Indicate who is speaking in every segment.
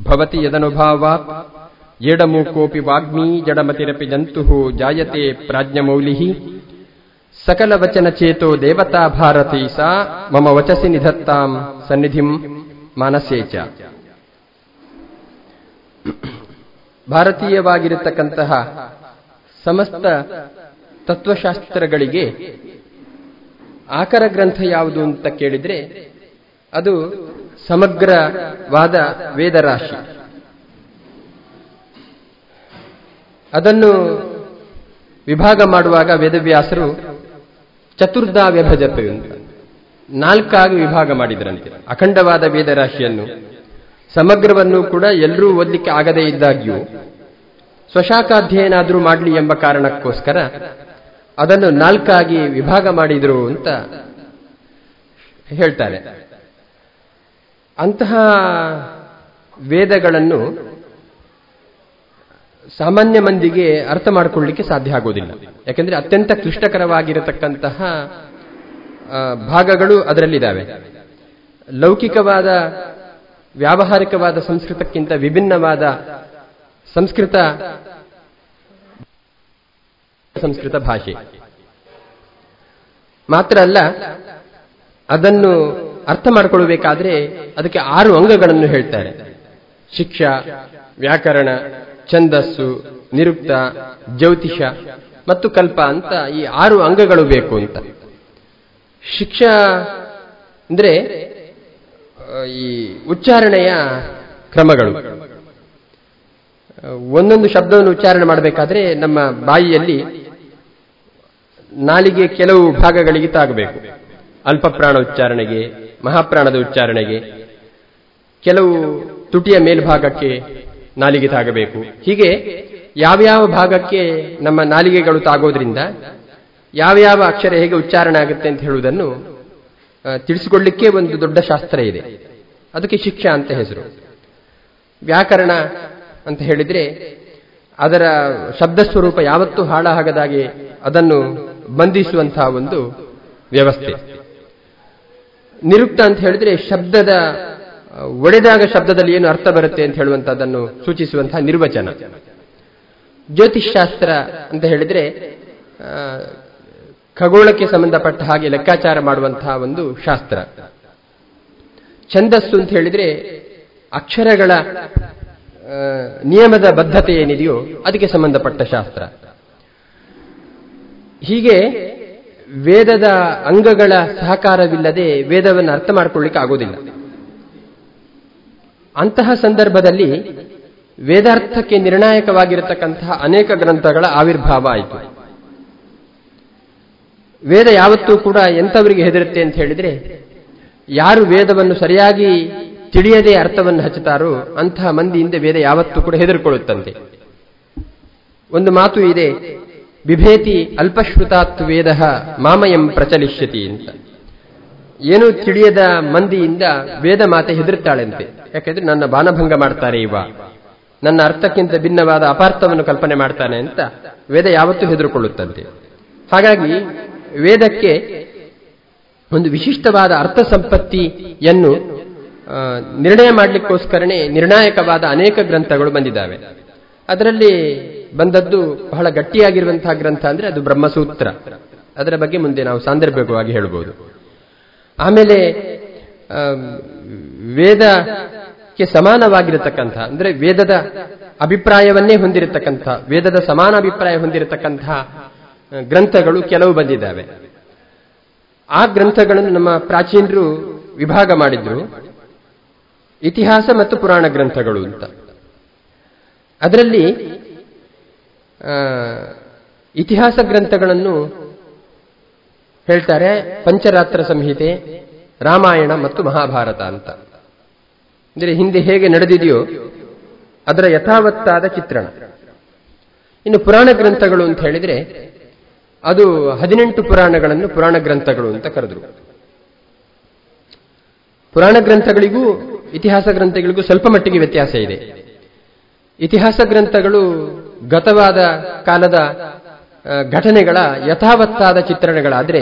Speaker 1: ಭವತಿ ಯದನುಭಾವಾತ್ ಏಡಮೂಕೋಪಿ ವಾಗ್ಮೀ ಜಡಮತಿರಪಿ ಜಂತು ಜಾಯತೆ ಪ್ರಾಜ್ಞಮೌಲಿ ಸಕಲ ವಚನ ಚೇತೋ ದೇವತಾ ಭಾರತೀ ಸಾ ಮಮ ವಚಸಿ ನಿಧತ್ತಾಂ ಸನ್ನಿಧಿಂ ಮಾನಸೇಚ ಭಾರತೀಯವಾಗಿರತಕ್ಕಂತಹ ಸಮಸ್ತ ತತ್ವಶಾಸ್ತ್ರಗಳಿಗೆ ಆಕರ ಗ್ರಂಥ ಯಾವುದು ಅಂತ ಕೇಳಿದ್ರೆ ಅದು ಸಮಗ್ರವಾದ ವೇದರಾಶಿ ಅದನ್ನು ವಿಭಾಗ ಮಾಡುವಾಗ ವೇದವ್ಯಾಸರು ಚತುರ್ಧಾ ವ್ಯಭಜತೆ ಅಂತ ನಾಲ್ಕಾಗಿ ವಿಭಾಗ ಮಾಡಿದ್ರಂತೆ ಅಖಂಡವಾದ ವೇದರಾಶಿಯನ್ನು ಸಮಗ್ರವನ್ನು ಕೂಡ ಎಲ್ಲರೂ ಓದಲಿಕ್ಕೆ ಆಗದೇ ಇದ್ದಾಗ್ಯೂ ಸ್ವಶಾಖಾಧ್ಯಯನ ಆದರೂ ಮಾಡಲಿ ಎಂಬ ಕಾರಣಕ್ಕೋಸ್ಕರ ಅದನ್ನು ನಾಲ್ಕಾಗಿ ವಿಭಾಗ ಮಾಡಿದ್ರು ಅಂತ ಹೇಳ್ತಾರೆ ಅಂತಹ ವೇದಗಳನ್ನು ಸಾಮಾನ್ಯ ಮಂದಿಗೆ ಅರ್ಥ ಮಾಡಿಕೊಳ್ಳಲಿಕ್ಕೆ ಸಾಧ್ಯ ಆಗೋದಿಲ್ಲ ಯಾಕೆಂದ್ರೆ ಅತ್ಯಂತ ಕ್ಲಿಷ್ಟಕರವಾಗಿರತಕ್ಕಂತಹ ಭಾಗಗಳು ಅದರಲ್ಲಿದ್ದಾವೆ ಲೌಕಿಕವಾದ ವ್ಯಾವಹಾರಿಕವಾದ ಸಂಸ್ಕೃತಕ್ಕಿಂತ ವಿಭಿನ್ನವಾದ ಸಂಸ್ಕೃತ ಸಂಸ್ಕೃತ ಭಾಷೆ ಮಾತ್ರ ಅಲ್ಲ ಅದನ್ನು ಅರ್ಥ ಮಾಡಿಕೊಳ್ಳಬೇಕಾದ್ರೆ ಅದಕ್ಕೆ ಆರು ಅಂಗಗಳನ್ನು ಹೇಳ್ತಾರೆ ಶಿಕ್ಷಾ ವ್ಯಾಕರಣ ಛಂದಸ್ಸು ನಿರುಕ್ತ ಜ್ಯೋತಿಷ ಮತ್ತು ಕಲ್ಪ ಅಂತ ಈ ಆರು ಅಂಗಗಳು ಬೇಕು ಅಂತ ಶಿಕ್ಷಾ ಅಂದ್ರೆ ಈ ಉಚ್ಚಾರಣೆಯ ಕ್ರಮಗಳು ಒಂದೊಂದು ಶಬ್ದವನ್ನು ಉಚ್ಚಾರಣೆ ಮಾಡಬೇಕಾದ್ರೆ ನಮ್ಮ ಬಾಯಿಯಲ್ಲಿ ನಾಲಿಗೆ ಕೆಲವು ಭಾಗಗಳಿಗೆ ತಾಗಬೇಕು ಅಲ್ಪಪ್ರಾಣ ಉಚ್ಚಾರಣೆಗೆ ಮಹಾಪ್ರಾಣದ ಉಚ್ಚಾರಣೆಗೆ ಕೆಲವು ತುಟಿಯ ಮೇಲ್ಭಾಗಕ್ಕೆ ನಾಲಿಗೆ ತಾಗಬೇಕು ಹೀಗೆ ಯಾವ್ಯಾವ ಭಾಗಕ್ಕೆ ನಮ್ಮ ನಾಲಿಗೆಗಳು ತಾಗೋದ್ರಿಂದ ಯಾವ್ಯಾವ ಅಕ್ಷರ ಹೇಗೆ ಉಚ್ಚಾರಣೆ ಆಗುತ್ತೆ ಅಂತ ಹೇಳುವುದನ್ನು ತಿಳಿಸಿಕೊಳ್ಳಿಕ್ಕೆ ಒಂದು ದೊಡ್ಡ ಶಾಸ್ತ್ರ ಇದೆ ಅದಕ್ಕೆ ಶಿಕ್ಷಾ ಅಂತ ಹೆಸರು ವ್ಯಾಕರಣ ಅಂತ ಹೇಳಿದ್ರೆ ಅದರ ಶಬ್ದ ಸ್ವರೂಪ ಯಾವತ್ತೂ ಹಾಳಾಗದಾಗೆ ಅದನ್ನು ಬಂಧಿಸುವಂತಹ ಒಂದು ವ್ಯವಸ್ಥೆ ನಿರುಕ್ತ ಅಂತ ಹೇಳಿದ್ರೆ ಶಬ್ದದ ಒಡೆದಾಗ ಶಬ್ದದಲ್ಲಿ ಏನು ಅರ್ಥ ಬರುತ್ತೆ ಅಂತ ಹೇಳುವಂತಹದ್ದನ್ನು ಸೂಚಿಸುವಂತಹ ನಿರ್ವಚನ ಜ್ಯೋತಿಷ್ಶಾಸ್ತ್ರ ಅಂತ ಹೇಳಿದ್ರೆ ಖಗೋಳಕ್ಕೆ ಸಂಬಂಧಪಟ್ಟ ಹಾಗೆ ಲೆಕ್ಕಾಚಾರ ಮಾಡುವಂತಹ ಒಂದು ಶಾಸ್ತ್ರ ಛಂದಸ್ಸು ಅಂತ ಹೇಳಿದ್ರೆ ಅಕ್ಷರಗಳ ನಿಯಮದ ಬದ್ಧತೆ ಏನಿದೆಯೋ ಅದಕ್ಕೆ ಸಂಬಂಧಪಟ್ಟ ಶಾಸ್ತ್ರ ಹೀಗೆ ವೇದದ ಅಂಗಗಳ ಸಹಕಾರವಿಲ್ಲದೆ ವೇದವನ್ನು ಅರ್ಥ ಮಾಡಿಕೊಳ್ಳಿಕ್ಕೆ ಆಗೋದಿಲ್ಲ ಅಂತಹ ಸಂದರ್ಭದಲ್ಲಿ ವೇದಾರ್ಥಕ್ಕೆ ನಿರ್ಣಾಯಕವಾಗಿರತಕ್ಕಂತಹ ಅನೇಕ ಗ್ರಂಥಗಳ ಆವಿರ್ಭಾವ ಆಯಿತು ವೇದ ಯಾವತ್ತೂ ಕೂಡ ಎಂಥವರಿಗೆ ಹೆದರುತ್ತೆ ಅಂತ ಹೇಳಿದ್ರೆ ಯಾರು ವೇದವನ್ನು ಸರಿಯಾಗಿ ತಿಳಿಯದೆ ಅರ್ಥವನ್ನು ಹಚ್ಚುತ್ತಾರೋ ಅಂತಹ ಮಂದಿಯಿಂದ ವೇದ ಯಾವತ್ತೂ ಕೂಡ ಹೆದರ್ಕೊಳ್ಳುತ್ತಂತೆ ಒಂದು ಮಾತು ಇದೆ ಬಿಭೇತಿ ಅಲ್ಪಶ್ರುತಾತ್ ವೇದ ಮಾಮಯಂ ಪ್ರಚಲಿಷ್ಯತಿ ಅಂತ ಏನು ತಿಳಿಯದ ಮಂದಿಯಿಂದ ವೇದ ಮಾತೆ ಹೆದರುತ್ತಾಳಂತೆ ಯಾಕೆಂದ್ರೆ ನನ್ನ ಬಾನಭಂಗ ಮಾಡ್ತಾರೆ ಇವ ನನ್ನ ಅರ್ಥಕ್ಕಿಂತ ಭಿನ್ನವಾದ ಅಪಾರ್ಥವನ್ನು ಕಲ್ಪನೆ ಮಾಡ್ತಾನೆ ಅಂತ ವೇದ ಯಾವತ್ತೂ ಹೆದರುಕೊಳ್ಳುತ್ತಂತೆ ಹಾಗಾಗಿ ವೇದಕ್ಕೆ ಒಂದು ವಿಶಿಷ್ಟವಾದ ಅರ್ಥ ಸಂಪತ್ತಿಯನ್ನು ನಿರ್ಣಯ ಮಾಡಲಿಕ್ಕೋಸ್ಕರನೇ ನಿರ್ಣಾಯಕವಾದ ಅನೇಕ ಗ್ರಂಥಗಳು ಬಂದಿದ್ದಾವೆ ಅದರಲ್ಲಿ ಬಂದದ್ದು ಬಹಳ ಗಟ್ಟಿಯಾಗಿರುವಂತಹ ಗ್ರಂಥ ಅಂದ್ರೆ ಅದು ಬ್ರಹ್ಮಸೂತ್ರ ಅದರ ಬಗ್ಗೆ ಮುಂದೆ ನಾವು ಸಾಂದರ್ಭಿಕವಾಗಿ ಹೇಳಬಹುದು ಆಮೇಲೆ ವೇದಕ್ಕೆ ಸಮಾನವಾಗಿರತಕ್ಕಂಥ ಅಂದ್ರೆ ವೇದದ ಅಭಿಪ್ರಾಯವನ್ನೇ ಹೊಂದಿರತಕ್ಕಂಥ ವೇದದ ಸಮಾನ ಅಭಿಪ್ರಾಯ ಹೊಂದಿರತಕ್ಕಂತಹ ಗ್ರಂಥಗಳು ಕೆಲವು ಬಂದಿದ್ದಾವೆ ಆ ಗ್ರಂಥಗಳನ್ನು ನಮ್ಮ ಪ್ರಾಚೀನರು ವಿಭಾಗ ಮಾಡಿದ್ರು ಇತಿಹಾಸ ಮತ್ತು ಪುರಾಣ ಗ್ರಂಥಗಳು ಅಂತ ಅದರಲ್ಲಿ ಇತಿಹಾಸ ಗ್ರಂಥಗಳನ್ನು ಹೇಳ್ತಾರೆ ಪಂಚರಾತ್ರ ಸಂಹಿತೆ ರಾಮಾಯಣ ಮತ್ತು ಮಹಾಭಾರತ ಅಂತ ಅಂದರೆ ಹಿಂದೆ ಹೇಗೆ ನಡೆದಿದೆಯೋ ಅದರ ಯಥಾವತ್ತಾದ ಚಿತ್ರಣ ಇನ್ನು ಪುರಾಣ ಗ್ರಂಥಗಳು ಅಂತ ಹೇಳಿದ್ರೆ ಅದು ಹದಿನೆಂಟು ಪುರಾಣಗಳನ್ನು ಪುರಾಣ ಗ್ರಂಥಗಳು ಅಂತ ಕರೆದ್ರು ಪುರಾಣ ಗ್ರಂಥಗಳಿಗೂ ಇತಿಹಾಸ ಗ್ರಂಥಗಳಿಗೂ ಸ್ವಲ್ಪ ಮಟ್ಟಿಗೆ ವ್ಯತ್ಯಾಸ ಇದೆ ಇತಿಹಾಸ ಗ್ರಂಥಗಳು ಗತವಾದ ಕಾಲದ ಘಟನೆಗಳ ಯಥಾವತ್ತಾದ ಚಿತ್ರಣಗಳಾದರೆ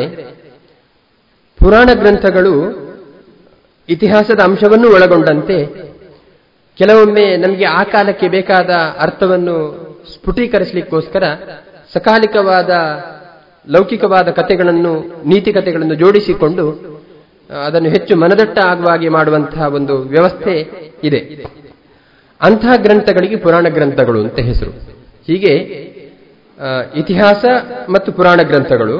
Speaker 1: ಪುರಾಣ ಗ್ರಂಥಗಳು ಇತಿಹಾಸದ ಅಂಶವನ್ನು ಒಳಗೊಂಡಂತೆ ಕೆಲವೊಮ್ಮೆ ನಮಗೆ ಆ ಕಾಲಕ್ಕೆ ಬೇಕಾದ ಅರ್ಥವನ್ನು ಸ್ಫುಟೀಕರಿಸಲಿಕ್ಕೋಸ್ಕರ ಸಕಾಲಿಕವಾದ ಲೌಕಿಕವಾದ ಕಥೆಗಳನ್ನು ನೀತಿ ಕಥೆಗಳನ್ನು ಜೋಡಿಸಿಕೊಂಡು ಅದನ್ನು ಹೆಚ್ಚು ಮನದಟ್ಟ ಆಗುವ ಹಾಗೆ ಮಾಡುವಂತಹ ಒಂದು ವ್ಯವಸ್ಥೆ ಇದೆ ಅಂತಹ ಗ್ರಂಥಗಳಿಗೆ ಪುರಾಣ ಗ್ರಂಥಗಳು ಅಂತ ಹೆಸರು ಹೀಗೆ ಇತಿಹಾಸ ಮತ್ತು ಪುರಾಣ ಗ್ರಂಥಗಳು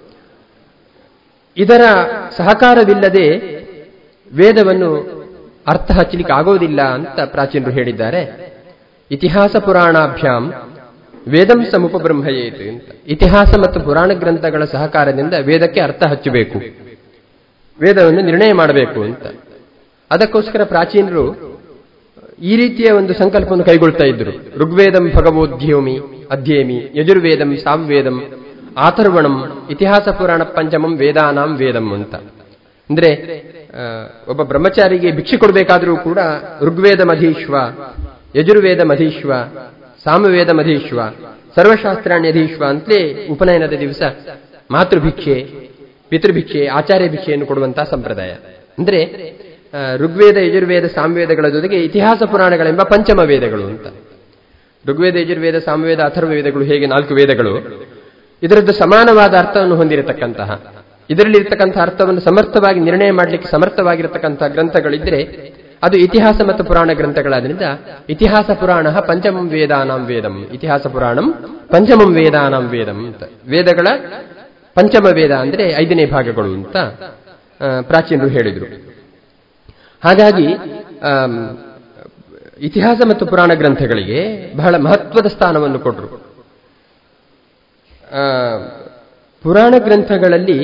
Speaker 1: ಇದರ ಸಹಕಾರವಿಲ್ಲದೆ ವೇದವನ್ನು ಅರ್ಥ ಹಚ್ಚಲಿಕ್ಕೆ ಆಗೋದಿಲ್ಲ ಅಂತ ಪ್ರಾಚೀನರು ಹೇಳಿದ್ದಾರೆ ಇತಿಹಾಸ ಪುರಾಣಾಭ್ಯಾಂ ವೇದಂ ಸಮುಪಬ್ರಹ್ಮಯೇತ್ ಅಂತ ಇತಿಹಾಸ ಮತ್ತು ಪುರಾಣ ಗ್ರಂಥಗಳ ಸಹಕಾರದಿಂದ ವೇದಕ್ಕೆ ಅರ್ಥ ಹಚ್ಚಬೇಕು ವೇದವನ್ನು ನಿರ್ಣಯ ಮಾಡಬೇಕು ಅಂತ ಅದಕ್ಕೋಸ್ಕರ ಪ್ರಾಚೀನರು ಈ ರೀತಿಯ ಒಂದು ಸಂಕಲ್ಪವನ್ನು ಕೈಗೊಳ್ತಾ ಇದ್ರು ಋಗ್ವೇದಂ ಭಗವೋದ್ಯೋಮಿ ಅಧ್ಯೇಮಿ ಯಜುರ್ವೇದಂ ಸಾಮ್ವೇದಂ ಆಥರ್ವಣಂ ಇತಿಹಾಸ ಪುರಾಣ ಪಂಚಮಂ ವೇದಾನಾಂ ವೇದಂ ಅಂತ ಅಂದ್ರೆ ಒಬ್ಬ ಬ್ರಹ್ಮಚಾರಿಗೆ ಭಿಕ್ಷೆ ಕೊಡಬೇಕಾದರೂ ಕೂಡ ಋಗ್ವೇದ ಮಧೀಶ್ವ ಯಜುರ್ವೇದ ಮಧೀಶ್ವ ಸಾಮವೇದ ಮಧೀಶ್ವ ಸರ್ವಶಾಸ್ತ್ರಾಣ್ಯ ಅಧೀಶ್ವ ಅಂತಲೇ ಉಪನಯನದ ದಿವಸ ಮಾತೃಭಿಕ್ಷೆ ಪಿತೃಭಿಕ್ಷೆ ಆಚಾರ್ಯ ಭಿಕ್ಷೆಯನ್ನು ಕೊಡುವಂತಹ ಸಂಪ್ರದಾಯ ಅಂದ್ರೆ ಋಗ್ವೇದ ಯಜುರ್ವೇದ ಸಾಮವೇದಗಳ ಜೊತೆಗೆ ಇತಿಹಾಸ ಪುರಾಣಗಳೆಂಬ ಪಂಚಮ ವೇದಗಳು ಅಂತ ಋಗ್ವೇದ ಯಜುರ್ವೇದ ಸಾಮವೇದ ಅಥರ್ವ ವೇದಗಳು ಹೇಗೆ ನಾಲ್ಕು ವೇದಗಳು ಇದರದ್ದು ಸಮಾನವಾದ ಅರ್ಥವನ್ನು ಹೊಂದಿರತಕ್ಕಂತಹ ಇದರಲ್ಲಿರ್ತಕ್ಕಂಥ ಅರ್ಥವನ್ನು ಸಮರ್ಥವಾಗಿ ನಿರ್ಣಯ ಮಾಡಲಿಕ್ಕೆ ಸಮರ್ಥವಾಗಿರತಕ್ಕಂತಹ ಗ್ರಂಥಗಳಿದ್ರೆ ಅದು ಇತಿಹಾಸ ಮತ್ತು ಪುರಾಣ ಗ್ರಂಥಗಳಾದ್ರಿಂದ ಇತಿಹಾಸ ಪುರಾಣ ಪಂಚಮಂ ವೇದಾನಾಂ ವೇದಂ ಇತಿಹಾಸ ಪುರಾಣಂ ಪಂಚಮಂ ವೇದಾನಾಂ ವೇದಂ ಅಂತ ವೇದಗಳ ಪಂಚಮ ವೇದ ಅಂದ್ರೆ ಐದನೇ ಭಾಗಗಳು ಅಂತ ಪ್ರಾಚೀನರು ಹೇಳಿದರು ಹಾಗಾಗಿ ಇತಿಹಾಸ ಮತ್ತು ಪುರಾಣ ಗ್ರಂಥಗಳಿಗೆ ಬಹಳ ಮಹತ್ವದ ಸ್ಥಾನವನ್ನು ಕೊಟ್ಟರು ಪುರಾಣ ಗ್ರಂಥಗಳಲ್ಲಿ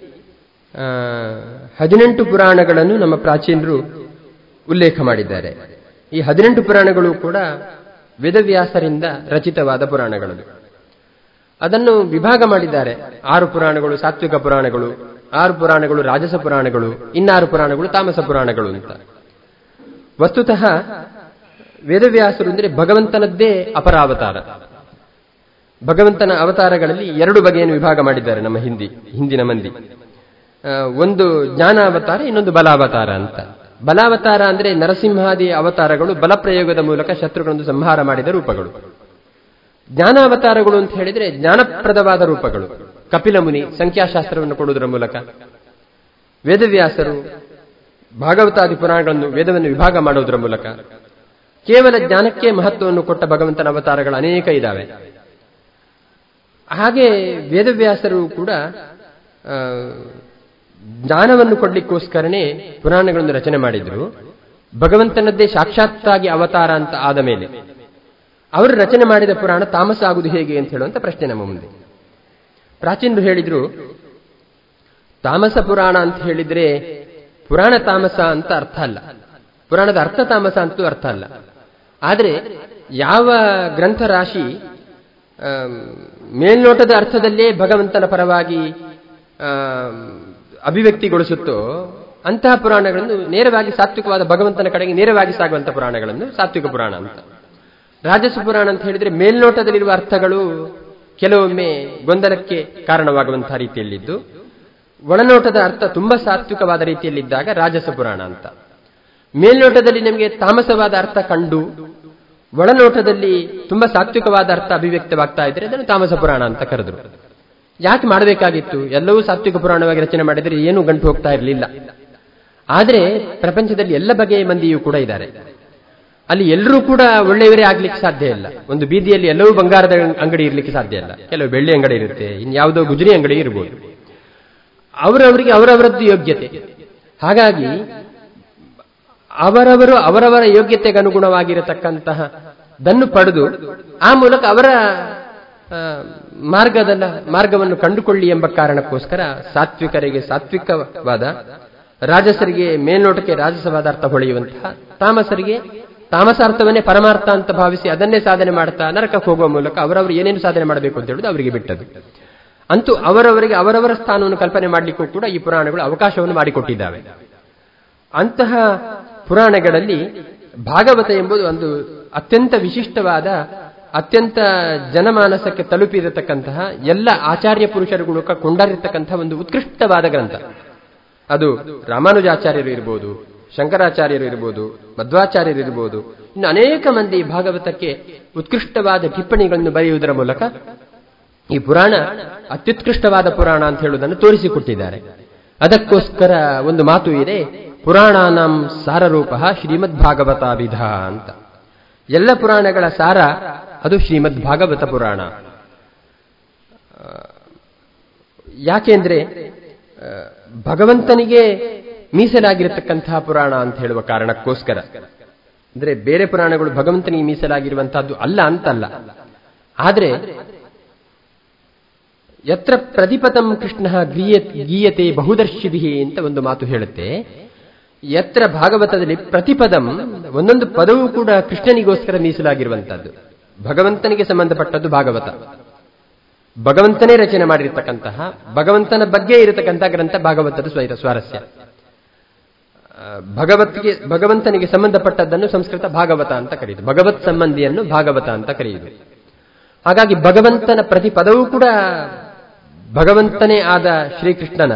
Speaker 1: ಹದಿನೆಂಟು ಪುರಾಣಗಳನ್ನು ನಮ್ಮ ಪ್ರಾಚೀನರು ಉಲ್ಲೇಖ ಮಾಡಿದ್ದಾರೆ ಈ ಹದಿನೆಂಟು ಪುರಾಣಗಳು ಕೂಡ ವೇದವ್ಯಾಸರಿಂದ ರಚಿತವಾದ ಪುರಾಣಗಳು ಅದನ್ನು ವಿಭಾಗ ಮಾಡಿದ್ದಾರೆ ಆರು ಪುರಾಣಗಳು ಸಾತ್ವಿಕ ಪುರಾಣಗಳು ಆರು ಪುರಾಣಗಳು ರಾಜಸ ಪುರಾಣಗಳು ಇನ್ನಾರು ಪುರಾಣಗಳು ತಾಮಸ ಪುರಾಣಗಳು ಅಂತ ವಸ್ತುತಃ ವೇದವ್ಯಾಸರು ಅಂದರೆ ಭಗವಂತನದ್ದೇ ಅಪರಾವತಾರ ಭಗವಂತನ ಅವತಾರಗಳಲ್ಲಿ ಎರಡು ಬಗೆಯನ್ನು ವಿಭಾಗ ಮಾಡಿದ್ದಾರೆ ನಮ್ಮ ಹಿಂದಿ ಹಿಂದಿನ ಮಂದಿ ಒಂದು ಜ್ಞಾನ ಅವತಾರ ಇನ್ನೊಂದು ಬಲಾವತಾರ ಅಂತ ಬಲಾವತಾರ ಅಂದ್ರೆ ನರಸಿಂಹಾದಿ ಅವತಾರಗಳು ಬಲಪ್ರಯೋಗದ ಮೂಲಕ ಶತ್ರುಗಳನ್ನು ಸಂಹಾರ ಮಾಡಿದ ರೂಪಗಳು ಜ್ಞಾನಾವತಾರಗಳು ಅಂತ ಹೇಳಿದ್ರೆ ಜ್ಞಾನಪ್ರದವಾದ ರೂಪಗಳು ಕಪಿಲ ಮುನಿ ಸಂಖ್ಯಾಶಾಸ್ತ್ರವನ್ನು ಕೊಡುವುದರ ಮೂಲಕ ವೇದವ್ಯಾಸರು ಭಾಗವತಾದಿ ಪುರಾಣಗಳನ್ನು ವೇದವನ್ನು ವಿಭಾಗ ಮಾಡುವುದರ ಮೂಲಕ ಕೇವಲ ಜ್ಞಾನಕ್ಕೆ ಮಹತ್ವವನ್ನು ಕೊಟ್ಟ ಭಗವಂತನ ಅವತಾರಗಳು ಅನೇಕ ಇದ್ದಾವೆ ಹಾಗೆ ವೇದವ್ಯಾಸರು ಕೂಡ ಜ್ಞಾನವನ್ನು ಕೊಡ್ಲಿಕ್ಕೋಸ್ಕರನೇ ಪುರಾಣಗಳನ್ನು ರಚನೆ ಮಾಡಿದ್ರು ಭಗವಂತನದ್ದೇ ಸಾಕ್ಷಾತ್ತಾಗಿ ಅವತಾರ ಅಂತ ಆದ ಮೇಲೆ ಅವರು ರಚನೆ ಮಾಡಿದ ಪುರಾಣ ತಾಮಸ ಆಗುವುದು ಹೇಗೆ ಅಂತ ಹೇಳುವಂತ ಪ್ರಶ್ನೆ ನಮ್ಮ ಮುಂದೆ ಪ್ರಾಚೀನರು ಹೇಳಿದ್ರು ತಾಮಸ ಪುರಾಣ ಅಂತ ಹೇಳಿದ್ರೆ ಪುರಾಣ ತಾಮಸ ಅಂತ ಅರ್ಥ ಅಲ್ಲ ಪುರಾಣದ ಅರ್ಥ ತಾಮಸ ಅಂತೂ ಅರ್ಥ ಅಲ್ಲ ಆದರೆ ಯಾವ ಗ್ರಂಥ ರಾಶಿ ಮೇಲ್ನೋಟದ ಅರ್ಥದಲ್ಲೇ ಭಗವಂತನ ಪರವಾಗಿ ಅಭಿವ್ಯಕ್ತಿಗೊಳಿಸುತ್ತೋ ಅಂತಹ ಪುರಾಣಗಳನ್ನು ನೇರವಾಗಿ ಸಾತ್ವಿಕವಾದ ಭಗವಂತನ ಕಡೆಗೆ ನೇರವಾಗಿ ಸಾಗುವಂತಹ ಪುರಾಣಗಳನ್ನು ಸಾತ್ವಿಕ ಪುರಾಣ ಅಂತ ರಾಜಸ ಪುರಾಣ ಅಂತ ಹೇಳಿದ್ರೆ ಮೇಲ್ನೋಟದಲ್ಲಿರುವ ಅರ್ಥಗಳು ಕೆಲವೊಮ್ಮೆ ಗೊಂದಲಕ್ಕೆ ಕಾರಣವಾಗುವಂತಹ ರೀತಿಯಲ್ಲಿದ್ದು ಒಳನೋಟದ ಅರ್ಥ ತುಂಬಾ ಸಾತ್ವಿಕವಾದ ರೀತಿಯಲ್ಲಿದ್ದಾಗ ರಾಜಸ ಪುರಾಣ ಅಂತ ಮೇಲ್ನೋಟದಲ್ಲಿ ನಮಗೆ ತಾಮಸವಾದ ಅರ್ಥ ಕಂಡು ಒಳನೋಟದಲ್ಲಿ ತುಂಬಾ ಸಾತ್ವಿಕವಾದ ಅರ್ಥ ಅಭಿವ್ಯಕ್ತವಾಗ್ತಾ ಇದ್ರೆ ಅದನ್ನು ತಾಮಸ ಪುರಾಣ ಅಂತ ಕರೆದ್ರು ಯಾಕೆ ಮಾಡಬೇಕಾಗಿತ್ತು ಎಲ್ಲವೂ ಸಾತ್ವಿಕ ಪುರಾಣವಾಗಿ ರಚನೆ ಮಾಡಿದರೆ ಏನೂ ಗಂಟು ಹೋಗ್ತಾ ಇರಲಿಲ್ಲ ಆದರೆ ಪ್ರಪಂಚದಲ್ಲಿ ಎಲ್ಲ ಬಗೆಯ ಮಂದಿಯೂ ಕೂಡ ಇದ್ದಾರೆ ಅಲ್ಲಿ ಎಲ್ಲರೂ ಕೂಡ ಒಳ್ಳೆಯವರೇ ಆಗ್ಲಿಕ್ಕೆ ಸಾಧ್ಯ ಇಲ್ಲ ಒಂದು ಬೀದಿಯಲ್ಲಿ ಎಲ್ಲವೂ ಬಂಗಾರದ ಅಂಗಡಿ ಇರ್ಲಿಕ್ಕೆ ಸಾಧ್ಯ ಇಲ್ಲ ಕೆಲವು ಬೆಳ್ಳಿ ಅಂಗಡಿ ಇರುತ್ತೆ ಇನ್ಯಾವುದೋ ಗುಜರಿ ಅಂಗಡಿ ಇರ್ಬೋದು ಅವರವರಿಗೆ ಅವರವರದ್ದು ಯೋಗ್ಯತೆ ಹಾಗಾಗಿ ಅವರವರು ಅವರವರ ಯೋಗ್ಯತೆಗೆ ಅನುಗುಣವಾಗಿರತಕ್ಕಂತಹ ದನ್ನು ಪಡೆದು ಆ ಮೂಲಕ ಅವರ ಮಾರ್ಗದ ಮಾರ್ಗವನ್ನು ಕಂಡುಕೊಳ್ಳಿ ಎಂಬ ಕಾರಣಕ್ಕೋಸ್ಕರ ಸಾತ್ವಿಕರಿಗೆ ಸಾತ್ವಿಕವಾದ ರಾಜಸರಿಗೆ ಮೇಲ್ನೋಟಕ್ಕೆ ರಾಜಸವಾದ ಅರ್ಥ ಹೊಳೆಯುವಂತಹ ತಾಮಸರಿಗೆ ತಾಮಸಾರ್ಥವನ್ನೇ ಪರಮಾರ್ಥ ಅಂತ ಭಾವಿಸಿ ಅದನ್ನೇ ಸಾಧನೆ ಮಾಡ್ತಾ ನರಕಕ್ಕೆ ಹೋಗುವ ಮೂಲಕ ಅವರವರು ಏನೇನು ಸಾಧನೆ ಮಾಡಬೇಕು ಅಂತ ಹೇಳುದು ಅವರಿಗೆ ಬಿಟ್ಟದ್ದು ಅಂತೂ ಅವರವರಿಗೆ ಅವರವರ ಸ್ಥಾನವನ್ನು ಕಲ್ಪನೆ ಮಾಡಲಿಕ್ಕೂ ಕೂಡ ಈ ಪುರಾಣಗಳು ಅವಕಾಶವನ್ನು ಮಾಡಿಕೊಟ್ಟಿದ್ದಾವೆ ಅಂತಹ ಪುರಾಣಗಳಲ್ಲಿ ಭಾಗವತ ಎಂಬುದು ಒಂದು ಅತ್ಯಂತ ವಿಶಿಷ್ಟವಾದ ಅತ್ಯಂತ ಜನಮಾನಸಕ್ಕೆ ತಲುಪಿರತಕ್ಕಂತಹ ಎಲ್ಲ ಆಚಾರ್ಯ ಪುರುಷರುಗಳು ಕೊಂಡಾರಿರ್ತಕ್ಕಂತಹ ಒಂದು ಉತ್ಕೃಷ್ಟವಾದ ಗ್ರಂಥ ಅದು ರಾಮಾನುಜಾಚಾರ್ಯರು ಇರ್ಬೋದು ಶಂಕರಾಚಾರ್ಯರು ಇರ್ಬೋದು ಮಧ್ವಾಚಾರ್ಯರು ಇರ್ಬೋದು ಇನ್ನು ಅನೇಕ ಮಂದಿ ಭಾಗವತಕ್ಕೆ ಉತ್ಕೃಷ್ಟವಾದ ಟಿಪ್ಪಣಿಗಳನ್ನು ಬರೆಯುವುದರ ಮೂಲಕ ಈ ಪುರಾಣ ಅತ್ಯುತ್ಕೃಷ್ಟವಾದ ಪುರಾಣ ಅಂತ ಹೇಳುವುದನ್ನು ತೋರಿಸಿಕೊಟ್ಟಿದ್ದಾರೆ ಅದಕ್ಕೋಸ್ಕರ ಒಂದು ಮಾತು ಇದೆ ಪುರಾಣಾನಂ ಸಾರರೂಪ ಶ್ರೀಮದ್ ಭಾಗವತಾಭಿಧ ಅಂತ ಎಲ್ಲ ಪುರಾಣಗಳ ಸಾರ ಅದು ಶ್ರೀಮದ್ ಭಾಗವತ ಪುರಾಣ ಯಾಕೆಂದ್ರೆ ಭಗವಂತನಿಗೆ ಮೀಸಲಾಗಿರತಕ್ಕಂತಹ ಪುರಾಣ ಅಂತ ಹೇಳುವ ಕಾರಣಕ್ಕೋಸ್ಕರ ಅಂದ್ರೆ ಬೇರೆ ಪುರಾಣಗಳು ಭಗವಂತನಿಗೆ ಮೀಸಲಾಗಿರುವಂತಹದ್ದು ಅಲ್ಲ ಅಂತಲ್ಲ ಆದ್ರೆ ಯತ್ರ ಪ್ರತಿಪತಂ ಕೃಷ್ಣ ಗೀಯ ಗೀಯತೆ ಬಹುದರ್ಶಿಭಿ ಅಂತ ಒಂದು ಮಾತು ಹೇಳುತ್ತೆ ಯತ್ರ ಭಾಗವತದಲ್ಲಿ ಪ್ರತಿಪದಂ ಒಂದೊಂದು ಪದವೂ ಕೂಡ ಕೃಷ್ಣನಿಗೋಸ್ಕರ ಮೀಸಲಾಗಿರುವಂತಹದ್ದು ಭಗವಂತನಿಗೆ ಸಂಬಂಧಪಟ್ಟದ್ದು ಭಾಗವತ ಭಗವಂತನೇ ರಚನೆ ಮಾಡಿರ್ತಕ್ಕಂತಹ ಭಗವಂತನ ಬಗ್ಗೆ ಇರತಕ್ಕಂತಹ ಗ್ರಂಥ ಭಾಗವತದ ಸ್ವೈರ ಸ್ವಾರಸ್ಯ ಭಗವತ್ಗೆ ಭಗವಂತನಿಗೆ ಸಂಬಂಧಪಟ್ಟದ್ದನ್ನು ಸಂಸ್ಕೃತ ಭಾಗವತ ಅಂತ ಕರೆಯುದು ಭಗವತ್ ಸಂಬಂಧಿಯನ್ನು ಭಾಗವತ ಅಂತ ಕರೆಯುವುದು ಹಾಗಾಗಿ ಭಗವಂತನ ಪ್ರತಿ ಪದವೂ ಕೂಡ ಭಗವಂತನೇ ಆದ ಶ್ರೀಕೃಷ್ಣನ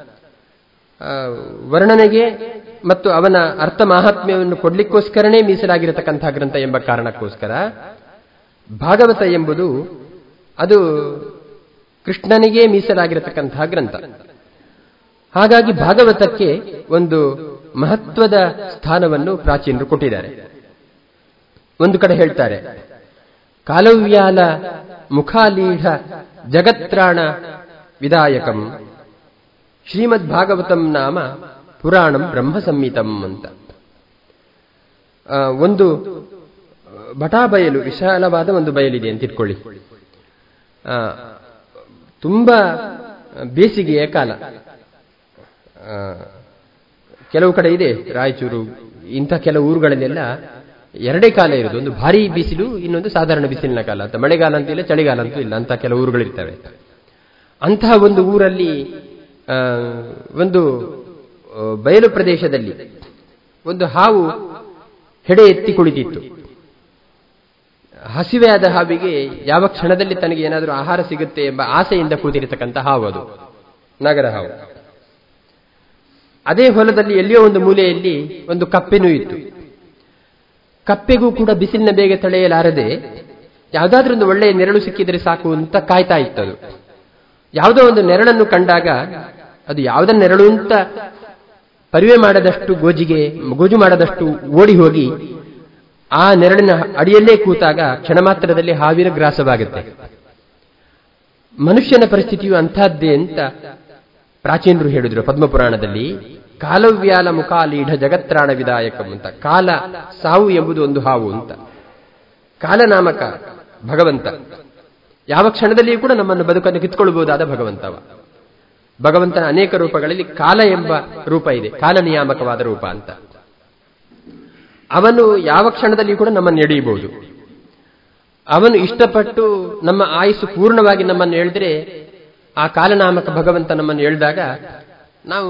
Speaker 1: ವರ್ಣನೆಗೆ ಮತ್ತು ಅವನ ಅರ್ಥ ಮಾಹಾತ್ಮ್ಯವನ್ನು ಕೊಡ್ಲಿಕ್ಕೋಸ್ಕರನೇ ಮೀಸಲಾಗಿರತಕ್ಕಂತಹ ಗ್ರಂಥ ಎಂಬ ಕಾರಣಕ್ಕೋಸ್ಕರ ಭಾಗವತ ಎಂಬುದು ಅದು ಕೃಷ್ಣನಿಗೆ ಮೀಸಲಾಗಿರತಕ್ಕಂತಹ ಗ್ರಂಥ ಹಾಗಾಗಿ ಭಾಗವತಕ್ಕೆ ಒಂದು ಮಹತ್ವದ ಸ್ಥಾನವನ್ನು ಪ್ರಾಚೀನರು ಕೊಟ್ಟಿದ್ದಾರೆ ಒಂದು ಕಡೆ ಹೇಳ್ತಾರೆ ಕಾಲವ್ಯಾಲ ಮುಖಾಲೀಢ ಜಗತ್ರಾಣ ವಿದಾಯಕಂ ಶ್ರೀಮದ್ ಭಾಗವತಂ ನಾಮ ಪುರಾಣಂ ಬ್ರಹ್ಮ ಸಂಹಿತಂ ಅಂತ ಒಂದು ಬಟಾ ಬಯಲು ವಿಶಾಲವಾದ ಒಂದು ಬಯಲಿದೆ ಅಂತ ಇಟ್ಕೊಳ್ಳಿ ತುಂಬಾ ಬೇಸಿಗೆಯ ಕಾಲ ಕೆಲವು ಕಡೆ ಇದೆ ರಾಯಚೂರು ಇಂಥ ಕೆಲವು ಊರುಗಳಲ್ಲೆಲ್ಲ ಎರಡೇ ಕಾಲ ಇರೋದು ಒಂದು ಭಾರಿ ಬಿಸಿಲು ಇನ್ನೊಂದು ಸಾಧಾರಣ ಬಿಸಿಲಿನ ಕಾಲ ಅಂತ ಮಳೆಗಾಲ ಅಂತ ಇಲ್ಲ ಚಳಿಗಾಲ ಅಂತೂ ಇಲ್ಲ ಅಂತ ಕೆಲವು ಊರುಗಳಿರ್ತವೆ ಅಂತಹ ಒಂದು ಊರಲ್ಲಿ ಒಂದು ಬಯಲು ಪ್ರದೇಶದಲ್ಲಿ ಒಂದು ಹಾವು ಹೆಡೆ ಎತ್ತಿ ಕುಳಿತಿತ್ತು ಹಸಿವೆಯಾದ ಹಾವಿಗೆ ಯಾವ ಕ್ಷಣದಲ್ಲಿ ತನಗೆ ಏನಾದರೂ ಆಹಾರ ಸಿಗುತ್ತೆ ಎಂಬ ಆಸೆಯಿಂದ ಕೂತಿರತಕ್ಕಂಥ ಹಾವು ಅದು ನಗರ ಹಾವು ಅದೇ ಹೊಲದಲ್ಲಿ ಎಲ್ಲಿಯೋ ಒಂದು ಮೂಲೆಯಲ್ಲಿ ಒಂದು ಕಪ್ಪೆನೂ ಇತ್ತು ಕಪ್ಪೆಗೂ ಕೂಡ ಬಿಸಿಲಿನ ಬೇಗ ತಳೆಯಲಾರದೆ ಯಾವುದಾದ್ರೂ ಒಂದು ಒಳ್ಳೆಯ ನೆರಳು ಸಿಕ್ಕಿದರೆ ಸಾಕು ಅಂತ ಕಾಯ್ತಾ ಇತ್ತದು ಯಾವುದೋ ಒಂದು ನೆರಳನ್ನು ಕಂಡಾಗ ಅದು ಯಾವುದನ್ನ ನೆರಳು ಅಂತ ಪರಿವೆ ಮಾಡದಷ್ಟು ಗೋಜಿಗೆ ಗೋಜು ಮಾಡದಷ್ಟು ಓಡಿ ಹೋಗಿ ಆ ನೆರಳಿನ ಅಡಿಯಲ್ಲೇ ಕೂತಾಗ ಕ್ಷಣ ಮಾತ್ರದಲ್ಲಿ ಹಾವಿನ ಗ್ರಾಸವಾಗುತ್ತೆ ಮನುಷ್ಯನ ಪರಿಸ್ಥಿತಿಯು ಅಂತಹದ್ದೇ ಅಂತ ಪ್ರಾಚೀನರು ಹೇಳಿದ್ರು ಪದ್ಮಪುರಾಣದಲ್ಲಿ ಕಾಲವ್ಯಾಲ ಮುಖಾಲೀಢ ಜಗತ್ರಾಣ ವಿದಾಯಕಂ ಅಂತ ಕಾಲ ಸಾವು ಎಂಬುದು ಒಂದು ಹಾವು ಅಂತ ಕಾಲನಾಮಕ ಭಗವಂತ ಯಾವ ಕ್ಷಣದಲ್ಲಿಯೂ ಕೂಡ ನಮ್ಮನ್ನು ಬದುಕನ್ನು ಕಿತ್ಕೊಳ್ಬಹುದಾದ ಭಗವಂತವ ಭಗವಂತನ ಅನೇಕ ರೂಪಗಳಲ್ಲಿ ಕಾಲ ಎಂಬ ರೂಪ ಇದೆ ಕಾಲ ನಿಯಾಮಕವಾದ ರೂಪ ಅಂತ ಅವನು ಯಾವ ಕ್ಷಣದಲ್ಲಿ ಕೂಡ ನಮ್ಮನ್ನು ಎಳೆಯಬಹುದು ಅವನು ಇಷ್ಟಪಟ್ಟು ನಮ್ಮ ಆಯುಸ್ಸು ಪೂರ್ಣವಾಗಿ ನಮ್ಮನ್ನು ಎಳೆದ್ರೆ ಆ ಕಾಲನಾಮಕ ಭಗವಂತ ನಮ್ಮನ್ನು ಎಳೆದಾಗ ನಾವು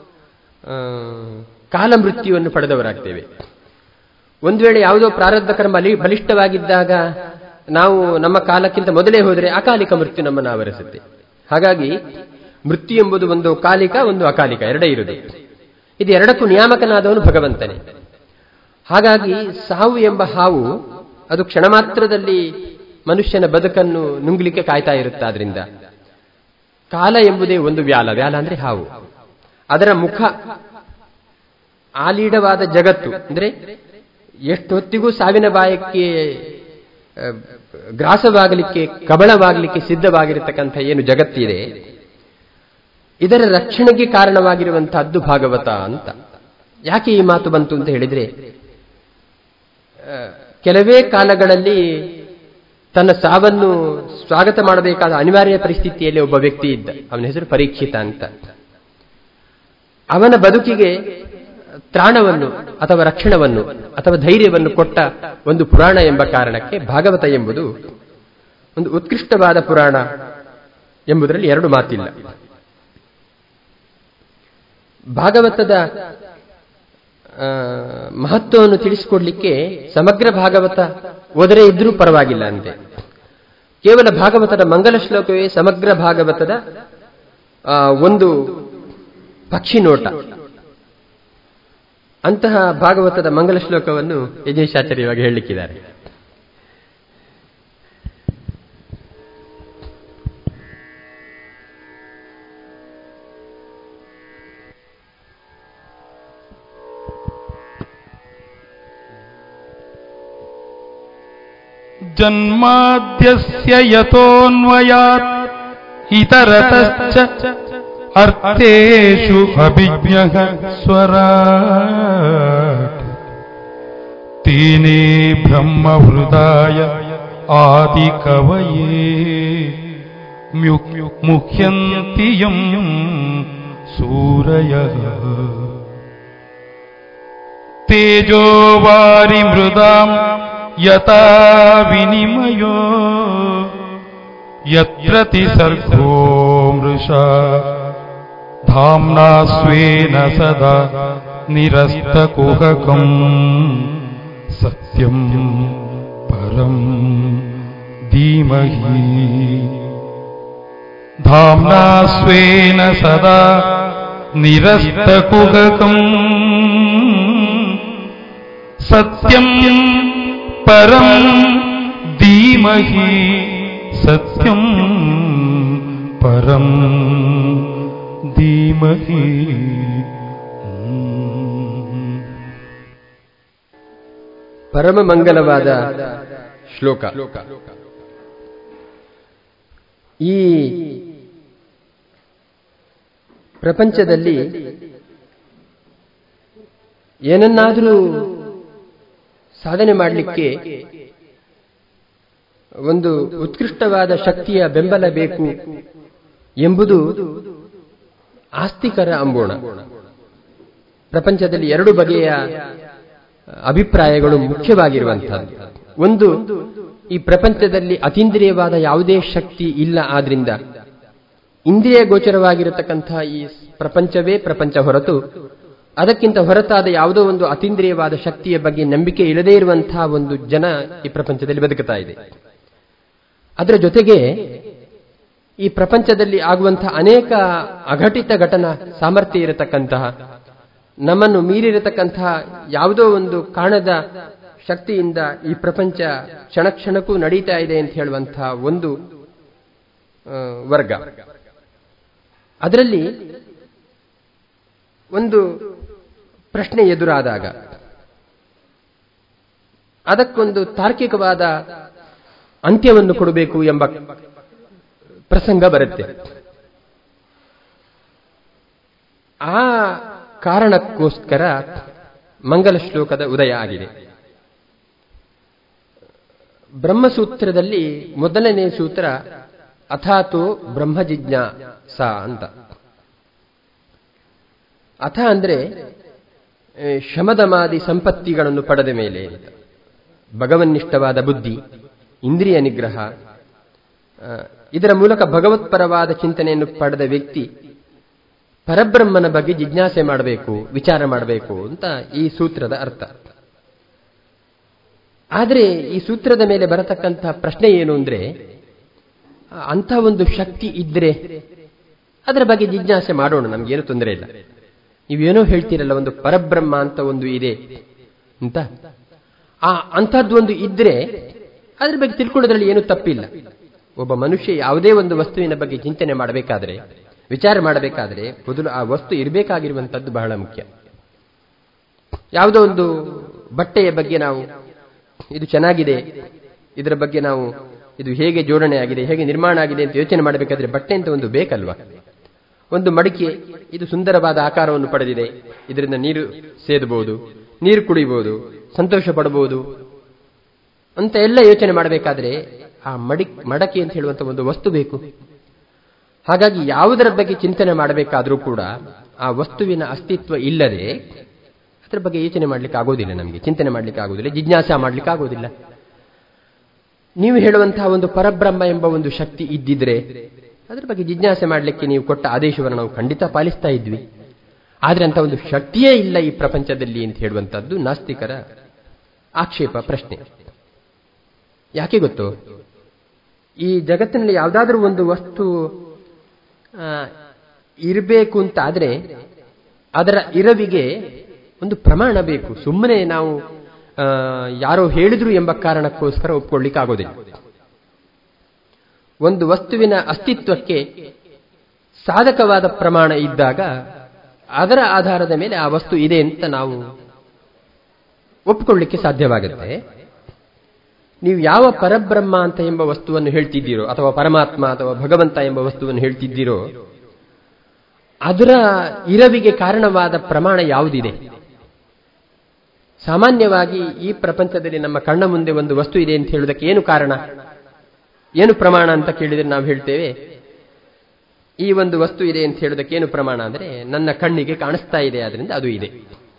Speaker 1: ಕಾಲ ಮೃತ್ಯುವನ್ನು ಪಡೆದವರಾಗ್ತೇವೆ ಒಂದು ವೇಳೆ ಯಾವುದೋ ಪ್ರಾರಬ್ಧ ಕರ್ಮ ಬಲಿಷ್ಠವಾಗಿದ್ದಾಗ ನಾವು ನಮ್ಮ ಕಾಲಕ್ಕಿಂತ ಮೊದಲೇ ಹೋದರೆ ಅಕಾಲಿಕ ಮೃತ್ಯು ನಮ್ಮನ್ನು ಆವರಿಸುತ್ತೆ ಹಾಗಾಗಿ ಮೃತ್ಯು ಎಂಬುದು ಒಂದು ಕಾಲಿಕ ಒಂದು ಅಕಾಲಿಕ ಎರಡೇ ಇರುವುದು ಇದು ಎರಡಕ್ಕೂ ನಿಯಾಮಕನಾದವನು ಭಗವಂತನೇ ಹಾಗಾಗಿ ಸಾವು ಎಂಬ ಹಾವು ಅದು ಕ್ಷಣ ಮಾತ್ರದಲ್ಲಿ ಮನುಷ್ಯನ ಬದುಕನ್ನು ನುಂಗ್ಲಿಕ್ಕೆ ಕಾಯ್ತಾ ಇರುತ್ತೆ ಆದ್ರಿಂದ ಕಾಲ ಎಂಬುದೇ ಒಂದು ವ್ಯಾಲ ವ್ಯಾಲ ಅಂದ್ರೆ ಹಾವು ಅದರ ಮುಖ ಆಲೀಢವಾದ ಜಗತ್ತು ಅಂದ್ರೆ ಎಷ್ಟೊತ್ತಿಗೂ ಸಾವಿನ ಬಾಯಕ್ಕೆ ಗ್ರಾಸವಾಗಲಿಕ್ಕೆ ಕಬಳವಾಗಲಿಕ್ಕೆ ಸಿದ್ಧವಾಗಿರತಕ್ಕಂಥ ಏನು ಜಗತ್ತಿದೆ ಇದರ ರಕ್ಷಣೆಗೆ ಕಾರಣವಾಗಿರುವಂತಹದ್ದು ಭಾಗವತ ಅಂತ ಯಾಕೆ ಈ ಮಾತು ಬಂತು ಅಂತ ಹೇಳಿದ್ರೆ ಕೆಲವೇ ಕಾಲಗಳಲ್ಲಿ ತನ್ನ ಸಾವನ್ನು ಸ್ವಾಗತ ಮಾಡಬೇಕಾದ ಅನಿವಾರ್ಯ ಪರಿಸ್ಥಿತಿಯಲ್ಲಿ ಒಬ್ಬ ವ್ಯಕ್ತಿ ಇದ್ದ ಅವನ ಹೆಸರು ಪರೀಕ್ಷಿತ ಅಂತ ಅವನ ಬದುಕಿಗೆ ತ್ರಾಣವನ್ನು ಅಥವಾ ರಕ್ಷಣವನ್ನು ಅಥವಾ ಧೈರ್ಯವನ್ನು ಕೊಟ್ಟ ಒಂದು ಪುರಾಣ ಎಂಬ ಕಾರಣಕ್ಕೆ ಭಾಗವತ ಎಂಬುದು ಒಂದು ಉತ್ಕೃಷ್ಟವಾದ ಪುರಾಣ ಎಂಬುದರಲ್ಲಿ ಎರಡು ಮಾತಿಲ್ಲ ಭಾಗವತದ ಮಹತ್ವವನ್ನು ತಿಳಿಸಿಕೊಡ್ಲಿಕ್ಕೆ ಸಮಗ್ರ ಭಾಗವತ ಓದರೆ ಇದ್ರೂ ಪರವಾಗಿಲ್ಲ ಅಂತೆ ಕೇವಲ ಭಾಗವತದ ಮಂಗಲ ಶ್ಲೋಕವೇ ಸಮಗ್ರ ಭಾಗವತದ ಒಂದು ಪಕ್ಷಿ ನೋಟ ಅಂತಹ ಭಾಗವತದ ಮಂಗಲ ಶ್ಲೋಕವನ್ನು ಯಜೇಶಾಚಾರ್ಯ ಇವಾಗ ಹೇಳಲಿಕ್ಕಿದ್ದಾರೆ
Speaker 2: जन्माद्यस्य यतोऽन्वयात् इतरतश्च अर्थेषु अभिज्ञः स्वराट् तेने ब्रह्महृदाय आदिकवये म्युक्- मुह्यन्ति यम् सूरयः तेजो वारिमृदाम् यथा विनिमयो यत्र तिसर्गो मृषा धाम्ना स्वेन सदा निरस्तकुहकम् सत्यम् परम् धीमहि धाम्ना स्वेन सदा निरस्तकुहकम् सत्यम् परम् धीमहि सत्यम् परम् धीमहि
Speaker 1: ಪರಮ ಮಂಗಲವಾದ ಶ್ಲೋಕ ಈ ಪ್ರಪಂಚದಲ್ಲಿ ಏನನ್ನಾದರೂ ಸಾಧನೆ ಮಾಡಲಿಕ್ಕೆ ಒಂದು ಉತ್ಕೃಷ್ಟವಾದ ಶಕ್ತಿಯ ಬೆಂಬಲ ಬೇಕು ಎಂಬುದು ಆಸ್ತಿಕರ ಅಂಬೋಣ ಪ್ರಪಂಚದಲ್ಲಿ ಎರಡು ಬಗೆಯ ಅಭಿಪ್ರಾಯಗಳು ಮುಖ್ಯವಾಗಿರುವಂತಹದ್ದು ಒಂದು ಈ ಪ್ರಪಂಚದಲ್ಲಿ ಅತೀಂದ್ರಿಯವಾದ ಯಾವುದೇ ಶಕ್ತಿ ಇಲ್ಲ ಆದ್ರಿಂದ ಇಂದ್ರಿಯ ಗೋಚರವಾಗಿರತಕ್ಕಂತಹ ಈ ಪ್ರಪಂಚವೇ ಪ್ರಪಂಚ ಹೊರತು ಅದಕ್ಕಿಂತ ಹೊರತಾದ ಯಾವುದೋ ಒಂದು ಅತೀಂದ್ರಿಯವಾದ ಶಕ್ತಿಯ ಬಗ್ಗೆ ನಂಬಿಕೆ ಇಲ್ಲದೇ ಇರುವಂತಹ ಒಂದು ಜನ ಈ ಪ್ರಪಂಚದಲ್ಲಿ ಬದುಕುತ್ತಾ ಇದೆ ಅದರ ಜೊತೆಗೆ ಈ ಪ್ರಪಂಚದಲ್ಲಿ ಆಗುವಂತಹ ಅನೇಕ ಅಘಟಿತ ಘಟನಾ ಸಾಮರ್ಥ್ಯ ಇರತಕ್ಕಂತಹ ನಮ್ಮನ್ನು ಮೀರಿರತಕ್ಕಂತಹ ಯಾವುದೋ ಒಂದು ಕಾಣದ ಶಕ್ತಿಯಿಂದ ಈ ಪ್ರಪಂಚ ಕ್ಷಣ ಕ್ಷಣಕ್ಕೂ ನಡೀತಾ ಇದೆ ಅಂತ ಹೇಳುವಂತಹ ಒಂದು ಆ, ವರ್ಗ ಅದರಲ್ಲಿ ಒಂದು ಪ್ರಶ್ನೆ ಎದುರಾದಾಗ ಅದಕ್ಕೊಂದು ತಾರ್ಕಿಕವಾದ ಅಂತ್ಯವನ್ನು ಕೊಡಬೇಕು ಎಂಬ ಪ್ರಸಂಗ ಬರುತ್ತೆ ಆ ಕಾರಣಕ್ಕೋಸ್ಕರ ಮಂಗಲ ಶ್ಲೋಕದ ಉದಯ ಆಗಿದೆ ಬ್ರಹ್ಮಸೂತ್ರದಲ್ಲಿ ಮೊದಲನೇ ಸೂತ್ರ ಅಥಾತೋ ಬ್ರಹ್ಮ ಜಿಜ್ಞಾಸ ಅಂತ ಅಥ ಅಂದ್ರೆ ಏ, ಶಮದಮಾದಿ ಸಂಪತ್ತಿಗಳನ್ನು ಪಡೆದ ಮೇಲೆ ಅಂತ. ಭಗವನ್ನಿಷ್ಠವಾದ ಬುದ್ಧಿ ಇಂದ್ರಿಯ ನಿಗ್ರಹ ಆ, ಇದರ ಮೂಲಕ ಭಗವತ್ಪರವಾದ ಚಿಂತನೆಯನ್ನು ಪಡೆದ ವ್ಯಕ್ತಿ ಪರಬ್ರಹ್ಮನ ಬಗ್ಗೆ ಜಿಜ್ಞಾಸೆ ಮಾಡಬೇಕು ವಿಚಾರ ಮಾಡಬೇಕು ಅಂತ ಈ ಸೂತ್ರದ ಅರ್ಥ ಆದರೆ ಈ ಸೂತ್ರದ ಮೇಲೆ ಬರತಕ್ಕಂತಹ ಪ್ರಶ್ನೆ ಏನು ಅಂದ್ರೆ ಆ, ಅಂಥ ಒಂದು ಶಕ್ತಿ ಇದ್ರೆ ಅದರ ಬಗ್ಗೆ ಜಿಜ್ಞಾಸೆ ಮಾಡೋಣ ನಮ್ಗೇನು ತೊಂದರೆ ಇಲ್ಲ ನೀವೇನೋ ಹೇಳ್ತೀರಲ್ಲ ಒಂದು ಪರಬ್ರಹ್ಮ ಅಂತ ಒಂದು ಇದೆ ಅಂತ ಆ ಅಂಥದ್ದು ಒಂದು ಇದ್ರೆ ಅದ್ರ ಬಗ್ಗೆ ತಿಳ್ಕೊಳ್ಳೋದ್ರಲ್ಲಿ ಏನು ತಪ್ಪಿಲ್ಲ ಒಬ್ಬ ಮನುಷ್ಯ ಯಾವುದೇ ಒಂದು ವಸ್ತುವಿನ ಬಗ್ಗೆ ಚಿಂತನೆ ಮಾಡಬೇಕಾದ್ರೆ ವಿಚಾರ ಮಾಡಬೇಕಾದ್ರೆ ಮೊದಲು ಆ ವಸ್ತು ಇರಬೇಕಾಗಿರುವಂತದ್ದು ಬಹಳ ಮುಖ್ಯ ಯಾವುದೋ ಒಂದು ಬಟ್ಟೆಯ ಬಗ್ಗೆ ನಾವು ಇದು ಚೆನ್ನಾಗಿದೆ ಇದರ ಬಗ್ಗೆ ನಾವು ಇದು ಹೇಗೆ ಜೋಡಣೆ ಆಗಿದೆ ಹೇಗೆ ನಿರ್ಮಾಣ ಆಗಿದೆ ಅಂತ ಯೋಚನೆ ಮಾಡಬೇಕಾದ್ರೆ ಬಟ್ಟೆ ಅಂತ ಒಂದು ಬೇಕಲ್ವಾ ಒಂದು ಮಡಿಕೆ ಇದು ಸುಂದರವಾದ ಆಕಾರವನ್ನು ಪಡೆದಿದೆ ಇದರಿಂದ ನೀರು ಸೇದಬಹುದು ನೀರು ಕುಡಿಬಹುದು ಸಂತೋಷ ಪಡಬಹುದು ಅಂತ ಎಲ್ಲ ಯೋಚನೆ ಮಾಡಬೇಕಾದ್ರೆ ಆ ಮಡಿ ಮಡಕೆ ಅಂತ ಹೇಳುವಂತ ಒಂದು ವಸ್ತು ಬೇಕು ಹಾಗಾಗಿ ಯಾವುದರ ಬಗ್ಗೆ ಚಿಂತನೆ ಮಾಡಬೇಕಾದ್ರೂ ಕೂಡ ಆ ವಸ್ತುವಿನ ಅಸ್ತಿತ್ವ ಇಲ್ಲದೆ ಅದರ ಬಗ್ಗೆ ಯೋಚನೆ ಮಾಡ್ಲಿಕ್ಕೆ ಆಗೋದಿಲ್ಲ ನಮಗೆ ಚಿಂತನೆ ಮಾಡ್ಲಿಕ್ಕೆ ಆಗೋದಿಲ್ಲ ಜಿಜ್ಞಾಸ ಮಾಡ್ಲಿಕ್ಕೆ ಆಗೋದಿಲ್ಲ ನೀವು ಹೇಳುವಂತಹ ಒಂದು ಪರಬ್ರಹ್ಮ ಎಂಬ ಒಂದು ಶಕ್ತಿ ಇದ್ದಿದ್ರೆ ಅದರ ಬಗ್ಗೆ ಜಿಜ್ಞಾಸೆ ಮಾಡಲಿಕ್ಕೆ ನೀವು ಕೊಟ್ಟ ಆದೇಶವನ್ನು ನಾವು ಖಂಡಿತ ಪಾಲಿಸ್ತಾ ಇದ್ವಿ ಆದ್ರೆ ಅಂತ ಒಂದು ಶಕ್ತಿಯೇ ಇಲ್ಲ ಈ ಪ್ರಪಂಚದಲ್ಲಿ ಅಂತ ಹೇಳುವಂತದ್ದು ನಾಸ್ತಿಕರ ಆಕ್ಷೇಪ ಪ್ರಶ್ನೆ ಯಾಕೆ ಗೊತ್ತು ಈ ಜಗತ್ತಿನಲ್ಲಿ ಯಾವುದಾದ್ರೂ ಒಂದು ವಸ್ತು ಇರಬೇಕು ಅಂತ ಆದ್ರೆ ಅದರ ಇರವಿಗೆ ಒಂದು ಪ್ರಮಾಣ ಬೇಕು ಸುಮ್ಮನೆ ನಾವು ಆ, ಯಾರೋ ಹೇಳಿದ್ರು ಎಂಬ ಕಾರಣಕ್ಕೋಸ್ಕರ ಒಪ್ಕೊಳ್ಳಿಕ್ಕೆ ಆಗೋದಿಲ್ಲ ಒಂದು ವಸ್ತುವಿನ ಅಸ್ತಿತ್ವಕ್ಕೆ ಸಾಧಕವಾದ ಪ್ರಮಾಣ ಇದ್ದಾಗ ಅದರ ಆಧಾರದ ಮೇಲೆ ಆ ವಸ್ತು ಇದೆ ಅಂತ ನಾವು ಒಪ್ಪಿಕೊಳ್ಳಿಕ್ಕೆ ಸಾಧ್ಯವಾಗುತ್ತೆ ನೀವು ಯಾವ ಪರಬ್ರಹ್ಮ ಅಂತ ಎಂಬ ವಸ್ತುವನ್ನು ಹೇಳ್ತಿದ್ದೀರೋ ಅಥವಾ ಪರಮಾತ್ಮ ಅಥವಾ ಭಗವಂತ ಎಂಬ ವಸ್ತುವನ್ನು ಹೇಳ್ತಿದ್ದೀರೋ ಅದರ ಇರವಿಗೆ ಕಾರಣವಾದ ಪ್ರಮಾಣ ಯಾವುದಿದೆ ಸಾಮಾನ್ಯವಾಗಿ ಈ ಪ್ರಪಂಚದಲ್ಲಿ ನಮ್ಮ ಕಣ್ಣ ಮುಂದೆ ಒಂದು ವಸ್ತು ಇದೆ ಅಂತ ಹೇಳುವುದಕ್ಕೆ ಏನು ಕಾರಣ ಏನು ಪ್ರಮಾಣ ಅಂತ ಕೇಳಿದರೆ ನಾವು ಹೇಳ್ತೇವೆ ಈ ಒಂದು ವಸ್ತು ಇದೆ ಅಂತ ಹೇಳುವುದಕ್ಕೆ ಏನು ಪ್ರಮಾಣ ಅಂದರೆ ನನ್ನ ಕಣ್ಣಿಗೆ ಕಾಣಿಸ್ತಾ ಇದೆ ಆದ್ರಿಂದ ಅದು ಇದೆ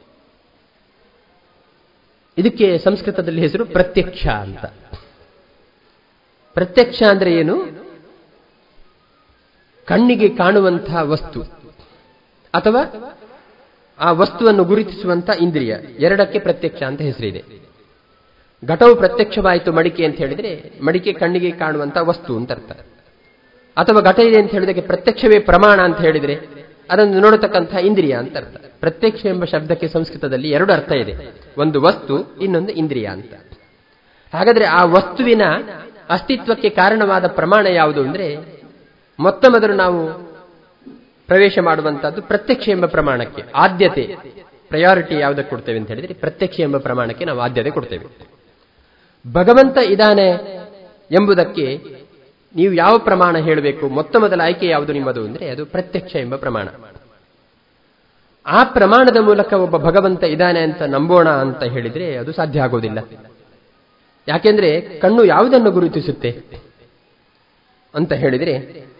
Speaker 1: ಇದಕ್ಕೆ ಸಂಸ್ಕೃತದಲ್ಲಿ ಹೆಸರು ಪ್ರತ್ಯಕ್ಷ ಅಂತ ಪ್ರತ್ಯಕ್ಷ ಅಂದ್ರೆ ಏನು ಕಣ್ಣಿಗೆ ಕಾಣುವಂತಹ ವಸ್ತು ಅಥವಾ ಆ ವಸ್ತುವನ್ನು ಗುರುತಿಸುವಂತ ಇಂದ್ರಿಯ ಎರಡಕ್ಕೆ ಪ್ರತ್ಯಕ್ಷ ಅಂತ ಹೆಸರಿದೆ ಘಟವು ಪ್ರತ್ಯಕ್ಷವಾಯಿತು ಮಡಿಕೆ ಅಂತ ಹೇಳಿದ್ರೆ ಮಡಿಕೆ ಕಣ್ಣಿಗೆ ಕಾಣುವಂತ ವಸ್ತು ಅಂತ ಅರ್ಥ ಅಥವಾ ಘಟ ಇದೆ ಅಂತ ಹೇಳಿದಕ್ಕೆ ಪ್ರತ್ಯಕ್ಷವೇ ಪ್ರಮಾಣ ಅಂತ ಹೇಳಿದ್ರೆ ಅದನ್ನು ನೋಡತಕ್ಕಂತಹ ಇಂದ್ರಿಯ ಅಂತ ಅರ್ಥ ಪ್ರತ್ಯಕ್ಷ ಎಂಬ ಶಬ್ದಕ್ಕೆ ಸಂಸ್ಕೃತದಲ್ಲಿ ಎರಡು ಅರ್ಥ ಇದೆ ಒಂದು ವಸ್ತು ಇನ್ನೊಂದು ಇಂದ್ರಿಯ ಅಂತ ಹಾಗಾದ್ರೆ ಆ ವಸ್ತುವಿನ ಅಸ್ತಿತ್ವಕ್ಕೆ ಕಾರಣವಾದ ಪ್ರಮಾಣ ಯಾವುದು ಅಂದ್ರೆ ಮೊತ್ತ ಮೊದಲು ನಾವು ಪ್ರವೇಶ ಮಾಡುವಂತಹದ್ದು ಪ್ರತ್ಯಕ್ಷ ಎಂಬ ಪ್ರಮಾಣಕ್ಕೆ ಆದ್ಯತೆ ಪ್ರಯಾರಿಟಿ ಯಾವುದಕ್ಕೆ ಕೊಡ್ತೇವೆ ಅಂತ ಹೇಳಿದ್ರೆ ಪ್ರತ್ಯಕ್ಷ ಎಂಬ ಪ್ರಮಾಣಕ್ಕೆ ನಾವು ಆದ್ಯತೆ ಕೊಡ್ತೇವೆ ಭಗವಂತ ಇದ್ದಾನೆ ಎಂಬುದಕ್ಕೆ ನೀವು ಯಾವ ಪ್ರಮಾಣ ಹೇಳಬೇಕು ಮೊತ್ತ ಮೊದಲ ಆಯ್ಕೆ ಯಾವುದು ನಿಮ್ಮದು ಅಂದ್ರೆ ಅದು ಪ್ರತ್ಯಕ್ಷ ಎಂಬ ಪ್ರಮಾಣ ಆ ಪ್ರಮಾಣದ ಮೂಲಕ ಒಬ್ಬ ಭಗವಂತ ಇದ್ದಾನೆ ಅಂತ ನಂಬೋಣ ಅಂತ ಹೇಳಿದ್ರೆ ಅದು ಸಾಧ್ಯ ಆಗೋದಿಲ್ಲ ಯಾಕೆಂದ್ರೆ ಕಣ್ಣು ಯಾವುದನ್ನು ಗುರುತಿಸುತ್ತೆ ಅಂತ ಹೇಳಿದ್ರೆ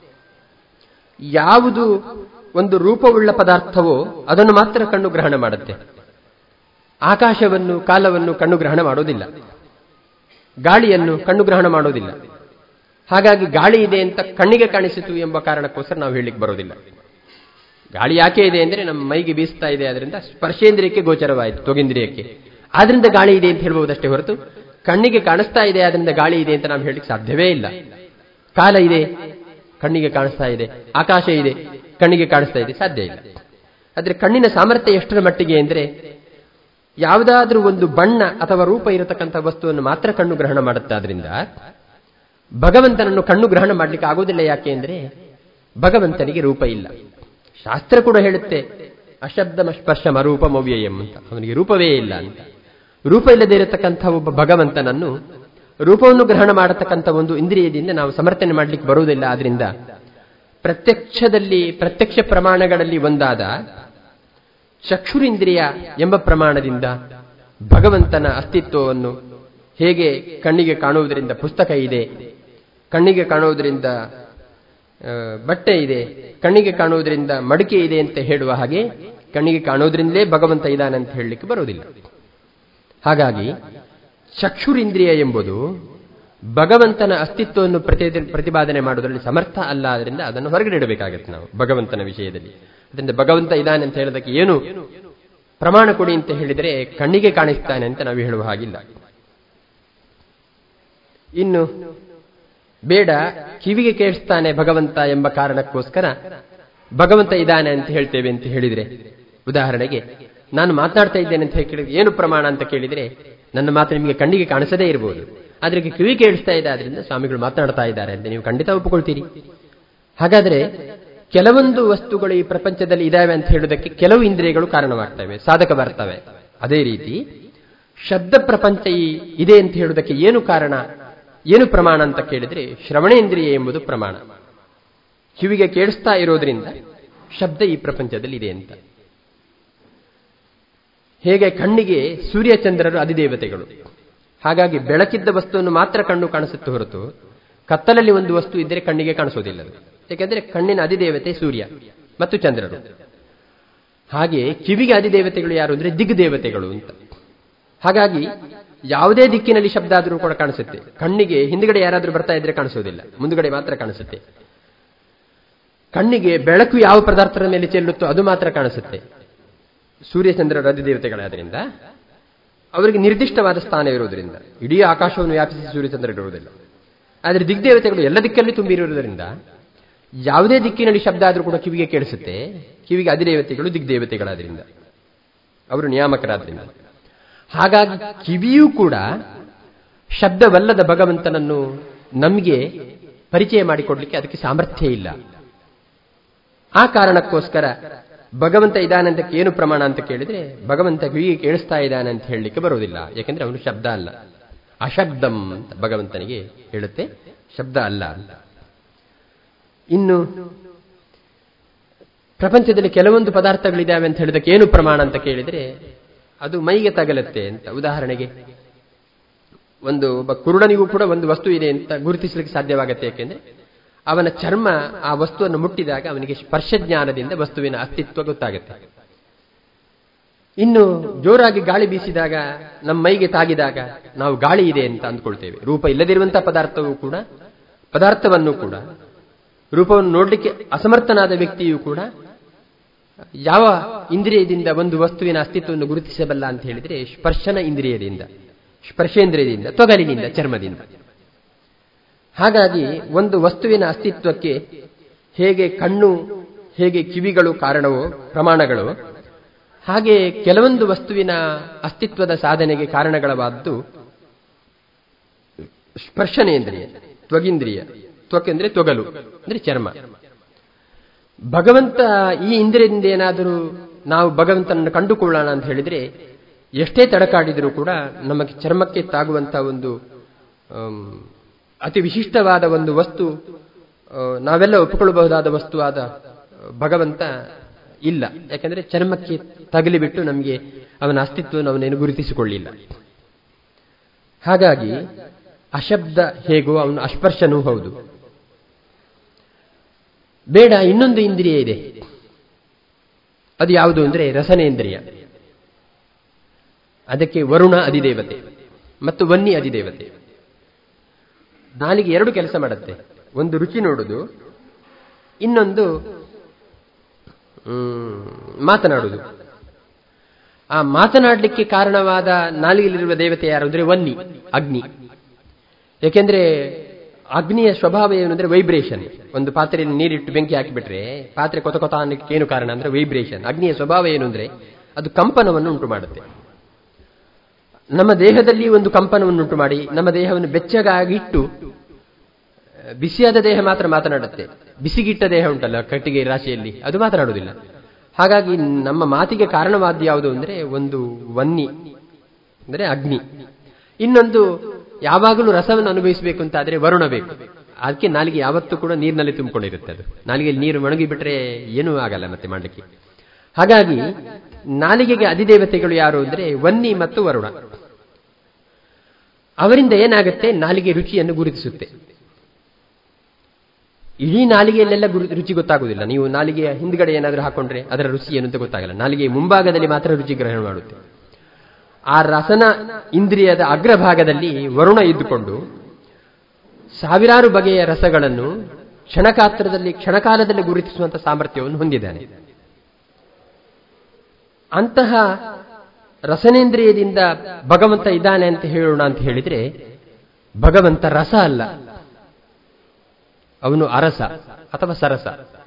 Speaker 1: ಯಾವುದು ಒಂದು ರೂಪವುಳ್ಳ ಪದಾರ್ಥವೋ ಅದನ್ನು ಮಾತ್ರ ಕಣ್ಣು ಗ್ರಹಣ ಮಾಡುತ್ತೆ ಆಕಾಶವನ್ನು ಕಾಲವನ್ನು ಕಣ್ಣು ಗ್ರಹಣ ಮಾಡೋದಿಲ್ಲ ಗಾಳಿಯನ್ನು ಕಣ್ಣು ಗ್ರಹಣ ಮಾಡೋದಿಲ್ಲ ಹಾಗಾಗಿ ಗಾಳಿ ಇದೆ ಅಂತ ಕಣ್ಣಿಗೆ ಕಾಣಿಸಿತು ಎಂಬ ಕಾರಣಕ್ಕೋಸ್ಕರ ನಾವು ಹೇಳಲಿಕ್ಕೆ ಬರೋದಿಲ್ಲ ಗಾಳಿ ಯಾಕೆ ಇದೆ ಅಂದ್ರೆ ನಮ್ಮ ಮೈಗೆ ಬೀಸ್ತಾ ಇದೆ ಅದರಿಂದ ಸ್ಪರ್ಶೇಂದ್ರಿಯಕ್ಕೆ ಗೋಚರವಾಯಿತು ತೊಗಿಂದ್ರಿಯಕ್ಕೆ ಆದ್ರಿಂದ ಗಾಳಿ ಇದೆ ಅಂತ ಹೇಳ್ಬಹುದಷ್ಟೇ ಹೊರತು ಕಣ್ಣಿಗೆ ಕಾಣಿಸ್ತಾ ಇದೆ ಆದ್ರಿಂದ ಗಾಳಿ ಇದೆ ಅಂತ ನಾವು ಹೇಳಲಿಕ್ಕೆ ಸಾಧ್ಯವೇ ಇಲ್ಲ ಕಾಲ ಇದೆ ಕಣ್ಣಿಗೆ ಕಾಣಿಸ್ತಾ ಇದೆ ಆಕಾಶ ಇದೆ ಕಣ್ಣಿಗೆ ಕಾಣಿಸ್ತಾ ಇದೆ ಸಾಧ್ಯ ಇಲ್ಲ ಆದ್ರೆ ಕಣ್ಣಿನ ಸಾಮರ್ಥ್ಯ ಎಷ್ಟರ ಮಟ್ಟಿಗೆ ಅಂದ್ರೆ ಯಾವುದಾದ್ರೂ ಒಂದು ಬಣ್ಣ ಅಥವಾ ರೂಪ ಇರತಕ್ಕಂಥ ವಸ್ತುವನ್ನು ಮಾತ್ರ ಕಣ್ಣು ಗ್ರಹಣ ಮಾಡುತ್ತೆ ಆದ್ರಿಂದ ಭಗವಂತನನ್ನು ಕಣ್ಣು ಗ್ರಹಣ ಮಾಡಲಿಕ್ಕೆ ಆಗೋದಿಲ್ಲ ಯಾಕೆ ಅಂದ್ರೆ ಭಗವಂತನಿಗೆ ರೂಪ ಇಲ್ಲ ಶಾಸ್ತ್ರ ಕೂಡ ಹೇಳುತ್ತೆ ಅಶಬ್ದ ಸ್ಪರ್ಶ ಮರೂಪ ಮವ್ಯಯಂ ಅಂತ ಅವನಿಗೆ ರೂಪವೇ ಇಲ್ಲ ಅಂತ ರೂಪ ಇಲ್ಲದೆ ಇರತಕ್ಕಂಥ ಒಬ್ಬ ಭಗವಂತನನ್ನು ರೂಪವನ್ನು ಗ್ರಹಣ ಮಾಡತಕ್ಕಂಥ ಒಂದು ಇಂದ್ರಿಯದಿಂದ ನಾವು ಸಮರ್ಥನೆ ಮಾಡಲಿಕ್ಕೆ ಬರುವುದಿಲ್ಲ ಆದ್ರಿಂದ ಪ್ರತ್ಯಕ್ಷದಲ್ಲಿ ಪ್ರತ್ಯಕ್ಷ ಪ್ರಮಾಣಗಳಲ್ಲಿ ಒಂದಾದ ಚಕ್ಷುರಿಂದ್ರಿಯ ಎಂಬ ಪ್ರಮಾಣದಿಂದ ಭಗವಂತನ ಅಸ್ತಿತ್ವವನ್ನು ಹೇಗೆ ಕಣ್ಣಿಗೆ ಕಾಣುವುದರಿಂದ ಪುಸ್ತಕ ಇದೆ ಕಣ್ಣಿಗೆ ಕಾಣುವುದರಿಂದ ಆ, ಬಟ್ಟೆ ಇದೆ ಕಣ್ಣಿಗೆ ಕಾಣುವುದರಿಂದ ಮಡಿಕೆ ಇದೆ ಅಂತ ಹೇಳುವ ಹಾಗೆ ಕಣ್ಣಿಗೆ ಕಾಣುವುದರಿಂದಲೇ ಭಗವಂತ ಇದ್ದಾನೆ ಅಂತ ಹೇಳಲಿಕ್ಕೆ ಬರುವುದಿಲ್ಲ ಹಾಗಾಗಿ ಚಕ್ಷುರಿಂದ್ರಿಯ ಎಂಬುದು ಭಗವಂತನ ಅಸ್ತಿತ್ವವನ್ನು ಪ್ರತಿ- ಪ್ರತಿಪಾದನೆ ಮಾಡುವುದರಲ್ಲಿ ಸಮರ್ಥ ಅಲ್ಲ ಅದರಿಂದ ಅದನ್ನು ಹೊರಗಡೆ ಇಡಬೇಕಾಗತ್ತೆ ನಾವು ಭಗವಂತನ ವಿಷಯದಲ್ಲಿ ಅದರಿಂದ ಭಗವಂತ ಇದ್ದಾನೆ ಅಂತ ಹೇಳೋದಕ್ಕೆ ಏನು ಪ್ರಮಾಣ ಕೊಡಿ ಅಂತ ಹೇಳಿದರೆ ಕಣ್ಣಿಗೆ ಕಾಣಿಸ್ತಾನೆ ಅಂತ ನಾವು ಹೇಳುವ ಹಾಗಿಲ್ಲ ಇನ್ನು ಬೇಡ ಕಿವಿಗೆ ಕೇಳಿಸ್ತಾನೆ ಭಗವಂತ ಎಂಬ ಕಾರಣಕ್ಕೋಸ್ಕರ ಭಗವಂತ ಇದ್ದಾನೆ ಅಂತ ಹೇಳ್ತೇವೆ ಅಂತ ಹೇಳಿದ್ರೆ ಉದಾಹರಣೆಗೆ ನಾನು ಮಾತನಾಡ್ತಾ ಇದ್ದೇನೆ ಅಂತ ಕೇಳಿದ್ರೆ ಏನು ಪ್ರಮಾಣ ಅಂತ ಕೇಳಿದ್ರೆ ನನ್ನ ಮಾತು ನಿಮಗೆ ಕಣ್ಣಿಗೆ ಕಾಣಿಸದೇ ಇರಬಹುದು ಆದ್ರೆ ಈಗ ಕಿವಿ ಕೇಳಿಸ್ತಾ ಇದೆ ಆದ್ರಿಂದ ಸ್ವಾಮಿಗಳು ಮಾತನಾಡ್ತಾ ಇದ್ದಾರೆ ಅಂತ ನೀವು ಖಂಡಿತ ಒಪ್ಪಿಕೊಳ್ತೀರಿ ಹಾಗಾದ್ರೆ ಕೆಲವೊಂದು ವಸ್ತುಗಳು ಈ ಪ್ರಪಂಚದಲ್ಲಿ ಇದಾವೆ ಅಂತ ಹೇಳುವುದಕ್ಕೆ ಕೆಲವು ಇಂದ್ರಿಯಗಳು ಕಾರಣವಾಗ್ತವೆ ಸಾಧಕ ಬರ್ತವೆ ಅದೇ ರೀತಿ ಶಬ್ದ ಪ್ರಪಂಚ ಈ ಇದೆ ಅಂತ ಹೇಳುವುದಕ್ಕೆ ಏನು ಕಾರಣ ಏನು ಪ್ರಮಾಣ ಅಂತ ಕೇಳಿದ್ರೆ ಶ್ರವಣೇಂದ್ರಿಯ ಎಂಬುದು ಪ್ರಮಾಣ ಕಿವಿಗೆ ಕೇಳಿಸ್ತಾ ಇರೋದ್ರಿಂದ ಶಬ್ದ ಈ ಪ್ರಪಂಚದಲ್ಲಿ ಇದೆ ಅಂತ ಹೇಗೆ ಕಣ್ಣಿಗೆ ಸೂರ್ಯಚಂದ್ರರು ಅಧಿದೇವತೆಗಳು ಹಾಗಾಗಿ ಬೆಳಕಿದ್ದ ವಸ್ತುವನ್ನು ಮಾತ್ರ ಕಣ್ಣು ಕಾಣಿಸುತ್ತೆ ಹೊರತು ಕತ್ತಲಲ್ಲಿ ಒಂದು ವಸ್ತು ಇದ್ದರೆ ಕಣ್ಣಿಗೆ ಕಾಣಿಸೋದಿಲ್ಲ ಅದು ಯಾಕೆಂದ್ರೆ ಕಣ್ಣಿನ ಅಧಿದೇವತೆ ಸೂರ್ಯ ಮತ್ತು ಚಂದ್ರರು ಹಾಗೆ ಕಿವಿಗೆ ಅಧಿದೇವತೆಗಳು ಯಾರು ಅಂದ್ರೆ ದಿಗ್ದೇವತೆಗಳು ಅಂತ ಹಾಗಾಗಿ ಯಾವುದೇ ದಿಕ್ಕಿನಲ್ಲಿ ಶಬ್ದ ಆದರೂ ಕೂಡ ಕಾಣಿಸುತ್ತೆ ಕಣ್ಣಿಗೆ ಹಿಂದ್ಗಡೆ ಯಾರಾದ್ರೂ ಬರ್ತಾ ಇದ್ರೆ ಕಾಣಿಸೋದಿಲ್ಲ ಮುಂದುಗಡೆ ಮಾತ್ರ ಕಾಣಿಸುತ್ತೆ ಕಣ್ಣಿಗೆ ಬೆಳಕು ಯಾವ ಪದಾರ್ಥದ ಮೇಲೆ ಚೆಲ್ಲುತ್ತೋ ಅದು ಮಾತ್ರ ಕಾಣಿಸುತ್ತೆ ಸೂರ್ಯಚಂದ್ರರ ಅಧಿದೇವತೆಗಳಾದ್ರಿಂದ ಅವರಿಗೆ ನಿರ್ದಿಷ್ಟವಾದ ಸ್ಥಾನ ಇರುವುದರಿಂದ ಇಡೀ ಆಕಾಶವನ್ನು ವ್ಯಾಪಿಸಿ ಸೂರ್ಯಚಂದ್ರರಿರುವುದಿಲ್ಲ ಆದರೆ ದಿಗ್ದೇವತೆಗಳು ಎಲ್ಲ ದಿಕ್ಕಲ್ಲಿ ತುಂಬಿರುವುದರಿಂದ ಯಾವುದೇ ದಿಕ್ಕಿನಲ್ಲಿ ಶಬ್ದ ಆದರೂ ಕೂಡ ಕಿವಿಗೆ ಕೇಳಿಸುತ್ತೆ ಕಿವಿಗೆ ಅಧಿದೇವತೆಗಳು ದಿಗ್ದೇವತೆಗಳಾದ್ರಿಂದ ಅವರು ನಿಯಾಮಕರಾದ್ರಿಂದ ಹಾಗಾಗಿ ಕಿವಿಯೂ ಕೂಡ ಶಬ್ದವಲ್ಲದ ಭಗವಂತನನ್ನು ನಮಗೆ ಪರಿಚಯ ಮಾಡಿಕೊಡ್ಲಿಕ್ಕೆ ಅದಕ್ಕೆ ಸಾಮರ್ಥ್ಯ ಇಲ್ಲ ಆ ಕಾರಣಕ್ಕೋಸ್ಕರ ಭಗವಂತ ಇದ್ದಾನೆ ಅಂತ ಏನು ಪ್ರಮಾಣ ಅಂತ ಕೇಳಿದ್ರೆ ಭಗವಂತ ಕಿವಿಗೆ ಕೇಳಿಸ್ತಾ ಇದ್ದಾನೆ ಅಂತ ಹೇಳಲಿಕ್ಕೆ ಬರುವುದಿಲ್ಲ ಯಾಕೆಂದ್ರೆ ಅವನು ಶಬ್ದ ಅಲ್ಲ ಅಶಬ್ದಂ ಅಂತ ಭಗವಂತನಿಗೆ ಹೇಳುತ್ತೆ ಶಬ್ದ ಅಲ್ಲ ಅಂತ ಇನ್ನು ಪ್ರಪಂಚದಲ್ಲಿ ಕೆಲವೊಂದು ಪದಾರ್ಥಗಳಿದ್ದಾವೆ ಅಂತ ಹೇಳಿದಕ್ಕೆ ಏನು ಪ್ರಮಾಣ ಅಂತ ಕೇಳಿದ್ರೆ ಅದು ಮೈಗೆ ತಗಲುತ್ತೆ ಅಂತ ಉದಾಹರಣೆಗೆ ಒಂದು ಒಬ್ಬ ಕುರುಡನಿಗೂ ಕೂಡ ಒಂದು ವಸ್ತು ಇದೆ ಅಂತ ಗುರುತಿಸಲಿಕ್ಕೆ ಸಾಧ್ಯವಾಗತ್ತೆ ಯಾಕೆಂದ್ರೆ ಅವನ ಚರ್ಮ ಆ ವಸ್ತುವನ್ನು ಮುಟ್ಟಿದಾಗ ಅವನಿಗೆ ಸ್ಪರ್ಶ ಜ್ಞಾನದಿಂದ ವಸ್ತುವಿನ ಅಸ್ತಿತ್ವ ಗೊತ್ತಾಗುತ್ತೆ ಇನ್ನು ಜೋರಾಗಿ ಗಾಳಿ ಬೀಸಿದಾಗ ನಮ್ಮ ಮೈಗೆ ತಾಗಿದಾಗ ನಾವು ಗಾಳಿ ಇದೆ ಅಂತ ಅಂದ್ಕೊಳ್ತೇವೆ ರೂಪ ಇಲ್ಲದಿರುವಂತಹ ಪದಾರ್ಥವೂ ಕೂಡ ಪದಾರ್ಥವನ್ನು ಕೂಡ ರೂಪವನ್ನು ನೋಡಲಿಕ್ಕೆ ಅಸಮರ್ಥನಾದ ವ್ಯಕ್ತಿಯೂ ಕೂಡ ಯಾವ ಇಂದ್ರಿಯದಿಂದ ಒಂದು ವಸ್ತುವಿನ ಅಸ್ತಿತ್ವವನ್ನು ಗುರುತಿಸಬಲ್ಲ ಅಂತ ಹೇಳಿದ್ರೆ ಸ್ಪರ್ಶನ ಇಂದ್ರಿಯದಿಂದ ಸ್ಪರ್ಶೇಂದ್ರಿಯದಿಂದ ತೊಗಲಿನಿಂದ ಚರ್ಮದಿಂದ ಹಾಗಾಗಿ ಒಂದು ವಸ್ತುವಿನ ಅಸ್ತಿತ್ವಕ್ಕೆ ಹೇಗೆ ಕಣ್ಣು ಹೇಗೆ ಕಿವಿಗಳು ಕಾರಣವೋ ಪ್ರಮಾಣಗಳು ಹಾಗೆ ಕೆಲವೊಂದು ವಸ್ತುವಿನ ಅಸ್ತಿತ್ವದ ಸಾಧನೆಗೆ ಕಾರಣಗಳವಾದ್ದು ಸ್ಪರ್ಶನೇಂದ್ರಿಯ ತ್ವಗಿಂದ್ರಿಯ ತ್ವಕೆಂದ್ರೆ ತೊಗಲು ಅಂದ್ರೆ ಚರ್ಮ ಭಗವಂತ ಈ ಇಂದ್ರಿಯದಿಂದ ಏನಾದರೂ ನಾವು ಭಗವಂತನನ್ನು ಕಂಡುಕೊಳ್ಳೋಣ ಅಂತ ಹೇಳಿದ್ರೆ ಎಷ್ಟೇ ತಡಕಾಡಿದರೂ ಕೂಡ ನಮಗೆ ಚರ್ಮಕ್ಕೆ ತಾಗುವಂತಹ ಒಂದು ಅತಿ ವಿಶಿಷ್ಟವಾದ ಒಂದು ವಸ್ತು ನಾವೆಲ್ಲ ಒಪ್ಪಿಕೊಳ್ಳಬಹುದಾದ ವಸ್ತುವಾದ ಭಗವಂತ ಇಲ್ಲ ಯಾಕಂದ್ರೆ ಚರ್ಮಕ್ಕೆ ತಗಲಿಬಿಟ್ಟು ನಮಗೆ ಅವನ ಅಸ್ತಿತ್ವವನ್ನು ಅವನೇನು ಗುರುತಿಸಿಕೊಳ್ಳಿಲ್ಲ ಹಾಗಾಗಿ ಅಶಬ್ದ ಹೇಗೋ ಅವನು ಅಸ್ಪರ್ಶನೂ ಹೌದು ಬೇಡ ಇನ್ನೊಂದು ಇಂದ್ರಿಯ ಇದೆ ಅದು ಯಾವುದು ಅಂದ್ರೆ ರಸನೇಂದ್ರಿಯ ಅದಕ್ಕೆ ವರುಣ ಅಧಿದೇವತೆ ಮತ್ತು ವನ್ನಿ ಅಧಿದೇವತೆ ನಾಲಿಗೆ ಎರಡು ಕೆಲಸ ಮಾಡುತ್ತೆ ಒಂದು ರುಚಿ ನೋಡುದು ಇನ್ನೊಂದು ಮಾತನಾಡುವುದು ಆ ಮಾತನಾಡಲಿಕ್ಕೆ ಕಾರಣವಾದ ನಾಲಿಗೆಯಲ್ಲಿರುವ ದೇವತೆ ಯಾರು ಅಂದ್ರೆ ವನ್ನಿ ಅಗ್ನಿ ಯಾಕೆಂದ್ರೆ ಅಗ್ನಿಯ ಸ್ವಭಾವ ಏನು ಅಂದ್ರೆ ವೈಬ್ರೇಷನ್ ಒಂದು ಪಾತ್ರೆಯಲ್ಲಿ ನೀರಿಟ್ಟು ಬೆಂಕಿ ಹಾಕಿಬಿಟ್ರೆ ಪಾತ್ರೆ ಕೊತ ಕೊತ ಅನ್ನಕ್ಕೆ ಏನು ಕಾರಣ ಅಂದ್ರೆ ವೈಬ್ರೇಷನ್ ಅಗ್ನಿಯ ಸ್ವಭಾವ ಏನು ಅಂದ್ರೆ ಅದು ಕಂಪನವನ್ನು ಉಂಟು ಮಾಡುತ್ತೆ ನಮ್ಮ ದೇಹದಲ್ಲಿ ಒಂದು ಕಂಪನವನ್ನು ಉಂಟು ಮಾಡಿ ನಮ್ಮ ದೇಹವನ್ನು ಬೆಚ್ಚಗಾಗಿಟ್ಟು ಬಿಸಿಯಾದ ದೇಹ ಮಾತ್ರ ಮಾತನಾಡುತ್ತೆ ಬಿಸಿಗಿಟ್ಟ ದೇಹ ಉಂಟಲ್ಲ ಕಟ್ಟಿಗೆ ರಾಶಿಯಲ್ಲಿ ಅದು ಮಾತನಾಡುವುದಿಲ್ಲ ಹಾಗಾಗಿ ನಮ್ಮ ಮಾತಿಗೆ ಕಾರಣವಾದ ಯಾವುದು ಅಂದ್ರೆ ಒಂದು ವನ್ನಿ ಅಂದ್ರೆ ಅಗ್ನಿ ಇನ್ನೊಂದು ಯಾವಾಗಲೂ ರಸವನ್ನು ಅನುಭವಿಸಬೇಕು ಅಂತ ಆದ್ರೆ ವರುಣ ಬೇಕು ಅದಕ್ಕೆ ನಾಲಿಗೆ ಯಾವತ್ತೂ ಕೂಡ ನೀರಿನಲ್ಲಿ ತುಂಬಿಕೊಂಡಿರುತ್ತೆ ಅದು ನಾಲಿಗೆಯಲ್ಲಿ ನೀರು ಒಣಗಿ ಬಿಟ್ರೆ ಏನೂ ಆಗಲ್ಲ ಮತ್ತೆ ಮಾಡಲಿಕ್ಕೆ ಹಾಗಾಗಿ ನಾಲಿಗೆಗೆ ಅಧಿದೇವತೆಗಳು ಯಾರು ಅಂದ್ರೆ ವನ್ನಿ ಮತ್ತು ವರುಣ ಅವರಿಂದ ಏನಾಗುತ್ತೆ ನಾಲಿಗೆ ರುಚಿಯನ್ನು ಗುರುತಿಸುತ್ತೆ ಇಡೀ ನಾಲಿಗೆಯಲ್ಲೆಲ್ಲ ಗುರು ರುಚಿ ಗೊತ್ತಾಗುವುದಿಲ್ಲ ನೀವು ನಾಲಿಗೆಯ ಹಿಂದ್ಗಡೆ ಏನಾದರೂ ಹಾಕೊಂಡ್ರೆ ಅದರ ರುಚಿ ಏನು ಅಂತ ಗೊತ್ತಾಗಲ್ಲ ನಾಲಿಗೆ ಮುಂಭಾಗದಲ್ಲಿ ಮಾತ್ರ ರುಚಿ ಗ್ರಹಣ ಮಾಡುತ್ತೆ ಆ ರಸನ ಇಂದ್ರಿಯದ ಅಗ್ರಭಾಗದಲ್ಲಿ ವರುಣ ಇದ್ದುಕೊಂಡು ಸಾವಿರಾರು ಬಗೆಯ ರಸಗಳನ್ನು ಕ್ಷಣಕಾತ್ರದಲ್ಲಿ ಕ್ಷಣಕಾಲದಲ್ಲಿ ಗುರುತಿಸುವಂತಹ ಸಾಮರ್ಥ್ಯವನ್ನು ಹೊಂದಿದ್ದಾನೆ ಅಂತಹ ರಸನೇಂದ್ರಿಯದಿಂದ ಭಗವಂತ ಇದ್ದಾನೆ ಅಂತ ಹೇಳೋಣ ಅಂತ ಹೇಳಿದ್ರೆ ಭಗವಂತ ರಸ ಅಲ್ಲ ಅವನು ಅರಸ ಅಥವಾ ಸರಸ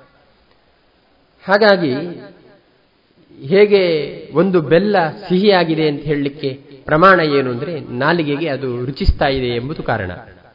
Speaker 1: ಹಾಗಾಗಿ ಹೇಗೆ ಒಂದು ಬೆಲ್ಲ ಸಿಹಿಯಾಗಿದೆ ಅಂತ ಹೇಳಲಿಕ್ಕೆ ಪ್ರಮಾಣ ಏನು ಅಂದ್ರೆ ನಾಲಿಗೆಗೆ ಅದು ರುಚಿಸ್ತಾ ಇದೆ ಎಂಬುದು ಕಾರಣ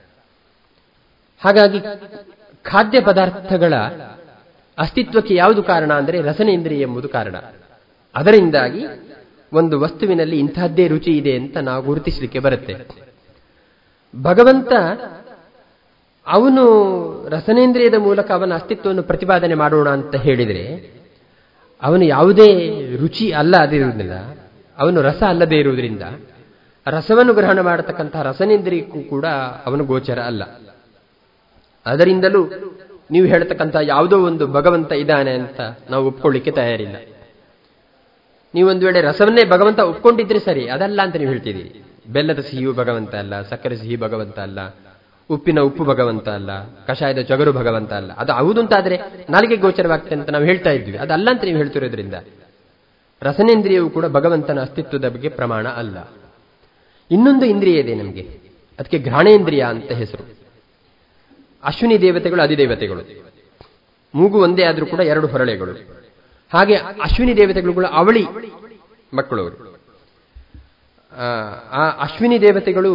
Speaker 1: ಹಾಗಾಗಿ ಖಾದ್ಯ ಪದಾರ್ಥಗಳ ಅಸ್ತಿತ್ವಕ್ಕೆ ಯಾವುದು ಕಾರಣ ಅಂದರೆ ರಸನೇಂದ್ರಿಯ ಎಂಬುದು ಕಾರಣ ಅದರಿಂದಾಗಿ ಒಂದು ವಸ್ತುವಿನಲ್ಲಿ ಇಂತಹದ್ದೇ ರುಚಿ ಇದೆ ಅಂತ ನಾವು ಗುರುತಿಸಲಿಕ್ಕೆ ಬರುತ್ತೆ ಭಗವಂತ ಅವನು ರಸನೇಂದ್ರಿಯದ ಮೂಲಕ ಅವನ ಅಸ್ತಿತ್ವವನ್ನು ಪ್ರತಿಪಾದನೆ ಮಾಡೋಣ ಅಂತ ಹೇಳಿದರೆ ಅವನು ಯಾವುದೇ ರುಚಿ ಅಲ್ಲ ಅದಿರುವುದಿಲ್ಲ ಅವನು ರಸ ಅಲ್ಲದೆ ಇರುವುದರಿಂದ ರಸವನ್ನು ಗ್ರಹಣ ಮಾಡತಕ್ಕಂತಹ ರಸನೇಂದ್ರಿಯಕ್ಕೂ ಕೂಡ ಅವನು ಗೋಚರ ಅಲ್ಲ ಅದರಿಂದಲೂ ನೀವು ಹೇಳ್ತಕ್ಕಂಥ ಯಾವುದೋ ಒಂದು ಭಗವಂತ ಇದ್ದಾನೆ ಅಂತ ನಾವು ಒಪ್ಕೊಳ್ಳಿಕ್ಕೆ ತಯಾರಿಲ್ಲ ನೀವೊಂದು ವೇಳೆ ರಸವನ್ನೇ ಭಗವಂತ ಒಪ್ಕೊಂಡಿದ್ರೆ ಸರಿ ಅದಲ್ಲ ಅಂತ ನೀವು ಹೇಳ್ತಿದ್ದೀರಿ ಬೆಲ್ಲದ ಸಿಹಿಯು ಭಗವಂತ ಅಲ್ಲ ಸಕ್ಕರೆ ಸಿಹಿ ಭಗವಂತ ಅಲ್ಲ ಉಪ್ಪಿನ ಉಪ್ಪು ಭಗವಂತ ಅಲ್ಲ ಕಷಾಯದ ಚಗರು ಭಗವಂತ ಅಲ್ಲ ಅದು ಹೌದು ಅಂತಾದ್ರೆ ನಾಲಿಗೆ ಗೋಚರವಾಗ್ತದೆ ಅಂತ ನಾವು ಹೇಳ್ತಾ ಇದ್ವಿ ಅದಲ್ಲ ಅಂತ ನೀವು ಹೇಳ್ತಿರೋದ್ರಿಂದ ರಸನೇಂದ್ರಿಯವು ಕೂಡ ಭಗವಂತನ ಅಸ್ತಿತ್ವದ ಬಗ್ಗೆ ಪ್ರಮಾಣ ಅಲ್ಲ ಇನ್ನೊಂದು ಇಂದ್ರಿಯ ಇದೆ ನಮಗೆ ಅದಕ್ಕೆ ಘ್ರಾಣೇಂದ್ರಿಯ ಅಂತ ಹೆಸರು ಅಶ್ವಿನಿ ದೇವತೆಗಳು ಅಧಿದೇವತೆಗಳು ಮೂಗು ಒಂದೇ ಆದರೂ ಕೂಡ ಎರಡು ಹೊರಳೆಗಳು ಹಾಗೆ ಅಶ್ವಿನಿ ದೇವತೆಗಳು ಕೂಡ ಅವಳಿ ಮಕ್ಕಳು ಅವರು ಆ, ಆ ಅಶ್ವಿನಿ ದೇವತೆಗಳು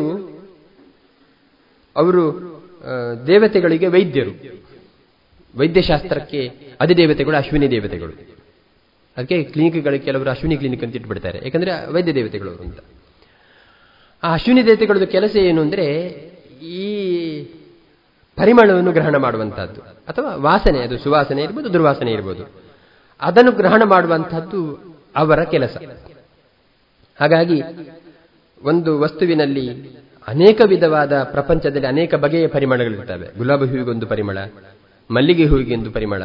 Speaker 1: ಅವರು ಆ, ದೇವತೆಗಳಿಗೆ ವೈದ್ಯರು ವೈದ್ಯಶಾಸ್ತ್ರಕ್ಕೆ ಅಧಿದೇವತೆಗಳು ಅಶ್ವಿನಿ ದೇವತೆಗಳು ಅದಕ್ಕೆ ಕ್ಲಿನಿಕ್ಗಳಿಗೆ ಕೆಲವರು ಅಶ್ವಿನಿ ಕ್ಲಿನಿಕ್ ಅಂತ ಇಟ್ಬಿಡ್ತಾರೆ ಯಾಕಂದ್ರೆ ವೈದ್ಯ ದೇವತೆಗಳು ಅವರು ಅಂತ ಆ ಅಶ್ವಿನಿ ದೇವತೆಗಳದ್ದು ಕೆಲಸ ಏನು ಅಂದ್ರೆ ಈ ಪರಿಮಳವನ್ನು ಗ್ರಹಣ ಮಾಡುವಂತಹದ್ದು ಅಥವಾ ವಾಸನೆ ಅದು ಸುವಾಸನೆ ಇರ್ಬೋದು ದುರ್ವಾಸನೆ ಇರ್ಬೋದು ಅದನ್ನು ಗ್ರಹಣ ಮಾಡುವಂತಹದ್ದು ಅವರ ಕೆಲಸ ಹಾಗಾಗಿ ಒಂದು ವಸ್ತುವಿನಲ್ಲಿ ಅನೇಕ ವಿಧವಾದ ಪ್ರಪಂಚದಲ್ಲಿ ಅನೇಕ ಬಗೆಯ ಪರಿಮಳಗಳಿರ್ತವೆ ಗುಲಾಬಿ ಹೂವಿಗೊಂದು ಪರಿಮಳ ಮಲ್ಲಿಗೆ ಹೂವಿಗೆಂದು ಪರಿಮಳ